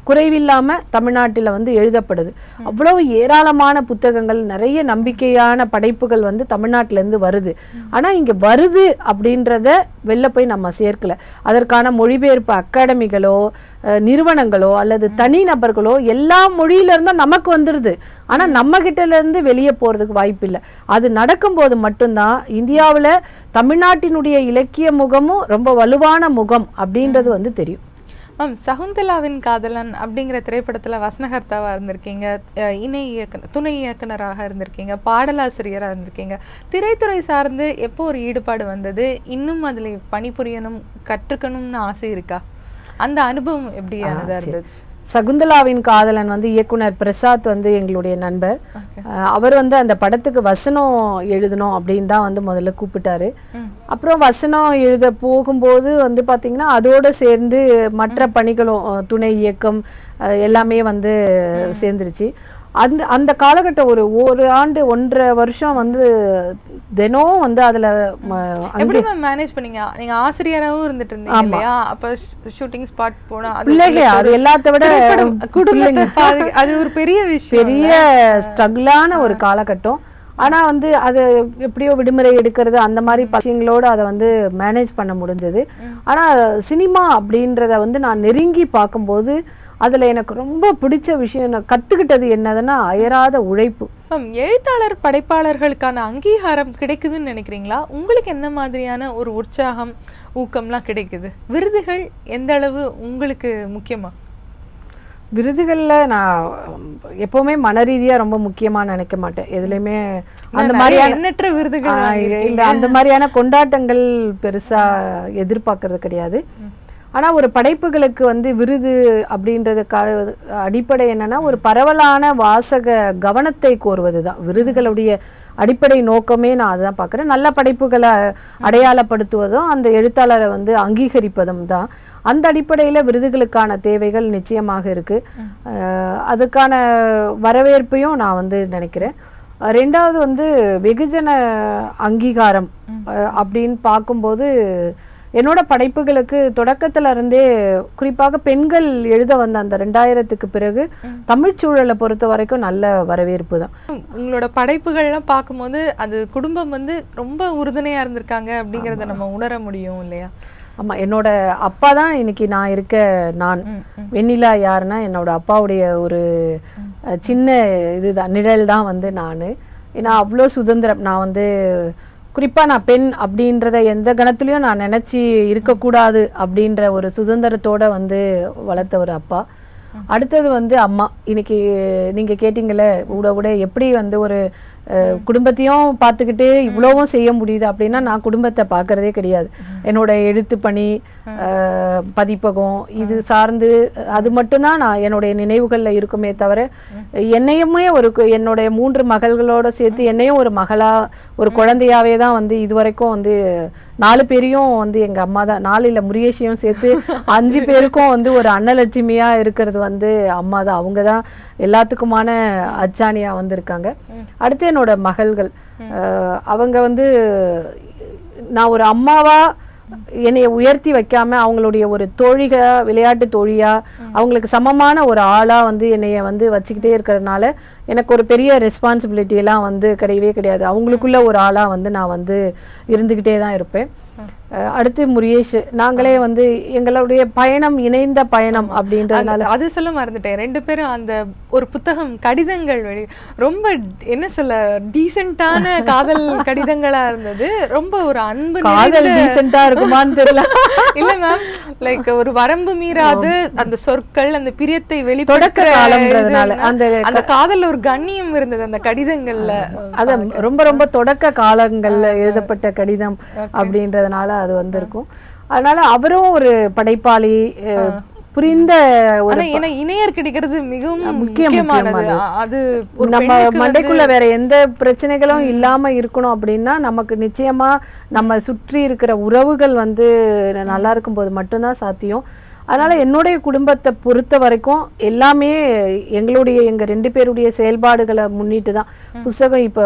குறைவில்லாம தமிழ்நாட்டில் வந்து எழுதப்படுது அவ்வளவு ஏராளமான புத்தகங்கள் நிறைய நம்பிக்கையான படைப்புகள் வந்து தமிழ்நாட்டுல இருந்து வருது ஆனா இங்க வருது அப்படின்றத வெளில போய் நம்ம சேர்க்கல அதற்கான மொழிபெயர்ப்பு அகாடமிகளோ அஹ், நிறுவனங்களோ அல்லது தனிநபர்களோ எல்லா மொழியில இருந்தும் நமக்கு வந்துருது ஆனா நம்ம கிட்ட இருந்து வெளியே போறதுக்கு வாய்ப்பு இல்லை அது நடக்கும்போது மட்டும்தான் இந்தியாவுல தமிழ்நாட்டினுடைய இலக்கிய முகமும் ரொம்ப வலுவான முகம் அப்படின்றது வந்து தெரியும் மேம் சகுந்தலாவின் காதலன் அப்படிங்கிற திரைப்படத்துல வசனகர்த்தாவா இருந்திருக்கீங்க அஹ் இணை இயக்குனர் துணை இயக்குனராக இருந்திருக்கீங்க பாடலாசிரியரா இருந்திருக்கீங்க திரைத்துறை சார்ந்து எப்போ ஒரு ஈடுபாடு வந்தது இன்னும் அதுல பணிபுரியணும் கற்றுக்கணும்னு ஆசை இருக்கா அந்த அனுபவம் எப்படியானதா சரி. இருந்துச்சு சகுந்தலாவின் காதலன் வந்து இயக்குனர் பிரசாத் வந்து எங்களுடைய நண்பர் அஹ் அவர் வந்து அந்த படத்துக்கு வசனம் எழுதணும் அப்படின்னு தான் வந்து முதல்ல கூப்பிட்டாரு அப்புறம் வசனம் எழுத போகும்போது வந்து பாத்தீங்கன்னா அதோட சேர்ந்து மற்ற பணிகளும் அஹ் துணை இயக்கம் அஹ் எல்லாமே வந்து சேர்ந்துருச்சு அந்த அந்த காலகட்டம் ஒரு ஒரு ஆண்டு ஒன்றரை வருஷம் வந்து தினம் வந்து அதுல ம- எப்படி அங்கே மேம் மேனேஜ் பண்ணீங்க நீங்க ஆசிரியராகவும் இருந்துட்டு இருந்தீங்க ஆமா. இல்லையா அப்ப ஷூட்டிங் ஸ்பாட் போனா அது பிள்ளைங்க உங்களுக்கு அது ஒரு எல்லாத்த விட திரைப்படம், குடும்பத்தை பிள்ளைங்க. பாதி- அது ஒரு பெரிய விஷயம் பெரிய ஸ்ட்ரகிளான ஒரு காலகட்டம் ஆனா வந்து அது எப்படியோ விடுமுறை எடுக்கிறது அந்த மாதிரி விஷயங்களோட அதை வந்து மேனேஜ் பண்ண முடிஞ்சது ஆனா சினிமா அப்படின்றத வந்து நான் நெருங்கி பார்க்கும்போது அதுல எனக்கு ரொம்ப பிடிச்ச விஷயம் நான் கத்துக்கிட்டது என்னதுன்னா அயராத உழைப்பு மேம் எழுத்தாளர் படைப்பாளர்களுக்கான அங்கீகாரம் கிடைக்குதுன்னு நினைக்கிறீங்களா உங்களுக்கு என்ன மாதிரியான ஒரு உற்சாகம் ஊக்கம்லாம் கிடைக்குது விருதுகள் எந்த அளவு உங்களுக்கு முக்கியமா விருதுகள்ல நான் எப்பவுமே மன ரீதியா ரொம்ப முக்கியமா நினைக்க மாட்டேன் எதுலையுமே அந்த நிறைய மாதிரியான எண்ணற்ற விருதுகள் ஆ, வாங்கியிருக்கீங்க. இல்ல அந்த மாதிரியான கொண்டாட்டங்கள் பெருசா எதிர்பார்க்கறது கிடையாது ஆனா ஒரு படைப்புகளுக்கு வந்து விருது அப்படின்றதுக்கான அடிப்படை என்னன்னா ஒரு பரவலான வாசக கவனத்தை கோருவதுதான் விருதுகளுடைய அடிப்படை நோக்கமே நான் அதுதான் பார்க்குறேன் நல்ல படைப்புகளை அடையாளப்படுத்துவதும் அந்த எழுத்தாளரை வந்து அங்கீகரிப்பதும் தான் அந்த அடிப்படையில விருதுகளுக்கான தேவைகள் நிச்சயமாக இருக்கு அஹ் அதுக்கான வரவேற்பையும் நான் வந்து நினைக்கிறேன் அஹ் ரெண்டாவது வந்து வெகுஜன அங்கீகாரம் அஹ் அப்படின்னு பார்க்கும்போது என்னோட படைப்புகளுக்கு தொடக்கத்துல இருந்தே குறிப்பாக பெண்கள் எழுத வந்த அந்த ரெண்டாயிரத்துக்கு பிறகு தமிழ்ச் சூழலை பொறுத்த வரைக்கும் நல்ல வரவேற்பு தான் உங்களோட படைப்புகள்லாம் பார்க்கும்போது அது குடும்பம் வந்து ரொம்ப உறுதுணையா இருந்திருக்காங்க அப்படிங்கறத நம்ம உணர முடியும் இல்லையா ஆமா என்னோட அப்பா தான் இன்னைக்கு நான் இருக்க நான் வெண்ணிலா யாருன்னா என்னோட அப்பாவுடைய ஒரு அஹ், சின்ன இதுதான் நிழல் தான் வந்து நான் ஏன்னா அவ்வளோ சுதந்திரம் நான் வந்து குறிப்பா நான் பெண் அப்படின்றத எந்த கணத்துலயும் நான் நினைச்சு இருக்கக்கூடாது அப்படின்ற ஒரு சுதந்திரத்தோட வந்து வளர்த்த ஒரு அப்பா அடுத்தது வந்து அம்மா இன்னைக்கு நீங்க கேட்டீங்கல்ல கூட கூட எப்படி வந்து ஒரு அஹ், குடும்பத்தையும் பார்த்துக்கிட்டு இவ்வளவும் செய்ய முடியுது அப்படின்னா நான் குடும்பத்தை பார்க்கறதே கிடையாது என்னோட எழுத்து பணி அஹ், பதிப்பகம் இது சார்ந்து அது மட்டும்தான் நான் என்னுடைய நினைவுகள்ல இருக்குமே தவிர என்னையுமே ஒரு கு- என்னுடைய மூன்று மகள்களோட சேர்த்து என்னையும் ஒரு மகளா ஒரு குழந்தையாவே தான் வந்து இதுவரைக்கும் வந்து நாலு பேரையும் வந்து எங்க அம்மா தான் நாலு இல்ல முருகேஷையும் சேர்த்து அஞ்சு பேருக்கும் வந்து ஒரு அன்னலட்சுமியா இருக்கிறது வந்து அம்மா தான் அவங்க தான் எல்லாத்துக்குமான அச்சாணியா வந்திருக்காங்க அடுத்து என்னோட மகள்கள் அஹ் அவங்க வந்து நான் ஒரு அம்மாவா என்னைய உயர்த்தி வைக்காம அவங்களுடைய ஒரு தோழிக விளையாட்டு தோழியா அவங்களுக்கு சமமான ஒரு ஆளா வந்து என்னைய வந்து வச்சுக்கிட்டே இருக்கிறதுனால எனக்கு ஒரு பெரிய ரெஸ்பான்சிபிலிட்டி எல்லாம் வந்து கிடையவே கிடையாது அவங்களுக்குள்ள ஒரு ஆளா வந்து நான் வந்து இருந்துகிட்டே தான் இருப்பேன் அஹ் அடுத்து முருகேஷ் நாங்களே வந்து எங்களுடைய பயணம் இணைந்த பயணம் அப்படின்றதுனால அது- அது சொல்ல மறந்துட்டேன் ரெண்டு பேரும் அந்த ஒரு புத்தகம் கடிதங்கள் வெளி ரொம்ப என்ன சொல்ல டீசென்ட்டான காதல் கடிதங்களா இருந்தது ரொம்ப ஒரு அன்பு காதல் நிறைந்த- டீசெண்டா இருக்குமான்னு தெரியல இல்ல மேம் லைக் ஒரு வரம்பு மீறாது அந்த சொற்கள் அந்த பிரியத்தை தொடக்க வெளிப்படுத்துற காலம்ன்றதுனால இதுன்னா, அந்த அந்த காதல்ல ஒரு கண்ணியம் இருந்தது அந்த கடிதங்கள்ல அது ரொம்ப ரொம்ப தொடக்க காலங்கள்ல எழுதப்பட்ட கடிதம் அப்படின்றதுனால அது வந்திருக்கும் அதனால அவரும் ஒரு படைப்பாளி அஹ், புரிந்த ஒரு ஆனா ஏன்னா இணையர் கிடைக்கிறது மிகவும் முக்கியம், முக்கியமானது முக்கியம் அ- அது ஒரு நம்ம பெண்ணுக்கு மண்டைக்குள்ள வந்து- வேற எந்த பிரச்சனைகளும் இல்லாம இருக்கணும் அப்படின்னா நமக்கு நிச்சயமா நம்ம சுற்றி இருக்கிற உறவுகள் வந்து நல்லா இருக்கும்போது மட்டும்தான் சாத்தியம் அதனால என்னுடைய குடும்பத்தை பொறுத்த வரைக்கும் எல்லாமே எங்களுடைய எங்க ரெண்டு பேருடைய செயல்பாடுகளை முன்னிட்டு தான் புஸ்தகம் இப்போ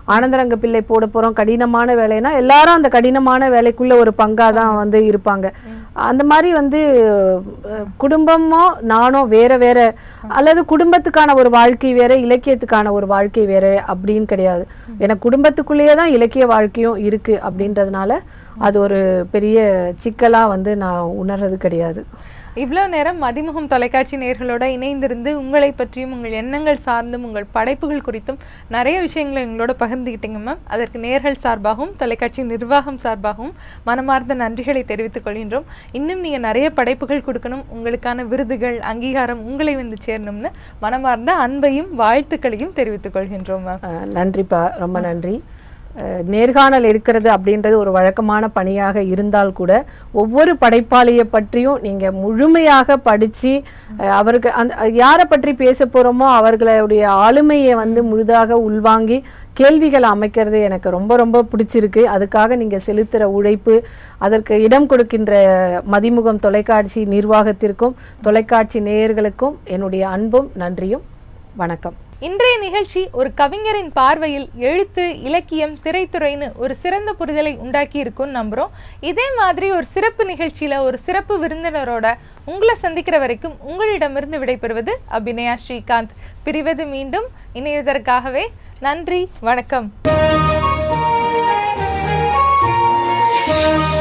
ஆனந்தரங்க பிள்ளை போட போறோம் கடினமான வேலைனா எல்லாரும் அந்த கடினமான வேலைக்குள்ள ஒரு பங்கா தான் வந்து இருப்பாங்க அந்த மாதிரி வந்து அஹ், குடும்பமோ நானோ வேற வேற அல்லது குடும்பத்துக்கான ஒரு வாழ்க்கை வேற இலக்கியத்துக்கான ஒரு வாழ்க்கை வேற அப்படின்னு கிடையாது எனக்கு குடும்பத்துக்குள்ளேயே தான் இலக்கிய வாழ்க்கையும் இருக்கு அப்படின்றதுனால அது ஒரு பெரிய சிக்கலா வந்து நான் உணர்றது கிடையாது இவ்வளவு நேரம் மதிமுகம் தொலைக்காட்சி நேர்களோட இணைந்திருந்து உங்களை பற்றியும் உங்கள் எண்ணங்கள் சார்ந்தும் உங்கள் படைப்புகள் குறித்தும் நிறைய விஷயங்களை எங்களோட பகிர்ந்துக்கிட்டீங்க மேம் அதற்கு நேர்கள் சார்பாகவும் தொலைக்காட்சி நிர்வாகம் சார்பாகவும் மனமார்ந்த நன்றிகளை தெரிவித்துக் கொள்கின்றோம் இன்னும் நீங்க நிறைய படைப்புகள் கொடுக்கணும் உங்களுக்கான விருதுகள் அங்கீகாரம் உங்களை வந்து சேரணும்னு மனமார்ந்த அன்பையும் வாழ்த்துக்களையும் தெரிவித்துக் கொள்கின்றோம் மேம் அஹ் நன்றிப்பா ரொம்ப நன்றி அஹ் நேர்காணல் எடுக்கிறது அப்படின்றது ஒரு வழக்கமான பணியாக இருந்தால் கூட ஒவ்வொரு படைப்பாளியை பற்றியும் நீங்க முழுமையாக படிச்சு அஹ் அவருக்கு அந்த யாரை பற்றி பேச போறோமோ அவர்களுடைய ஆளுமையை வந்து முழுதாக உள்வாங்கி கேள்விகளை அமைக்கிறது எனக்கு ரொம்ப ரொம்ப பிடிச்சிருக்கு அதுக்காக நீங்க செலுத்துற உழைப்பு அதற்கு இடம் கொடுக்கின்ற மதிமுகம் தொலைக்காட்சி நிர்வாகத்திற்கும் தொலைக்காட்சி நேயர்களுக்கும் என்னுடைய அன்பும் நன்றியும் வணக்கம் இன்றைய நிகழ்ச்சி ஒரு கவிஞரின் பார்வையில் எழுத்து இலக்கியம் திரைத்துறைன்னு ஒரு சிறந்த புரிதலை உண்டாக்கி இருக்கும்னு நம்புறோம் இதே மாதிரி ஒரு சிறப்பு நிகழ்ச்சியில ஒரு சிறப்பு விருந்தினரோட உங்களை சந்திக்கிற வரைக்கும் உங்களிடமிருந்து விடைபெறுவது அபிநயா ஸ்ரீகாந்த் பிரிவது மீண்டும் இணைவதற்காகவே நன்றி வணக்கம்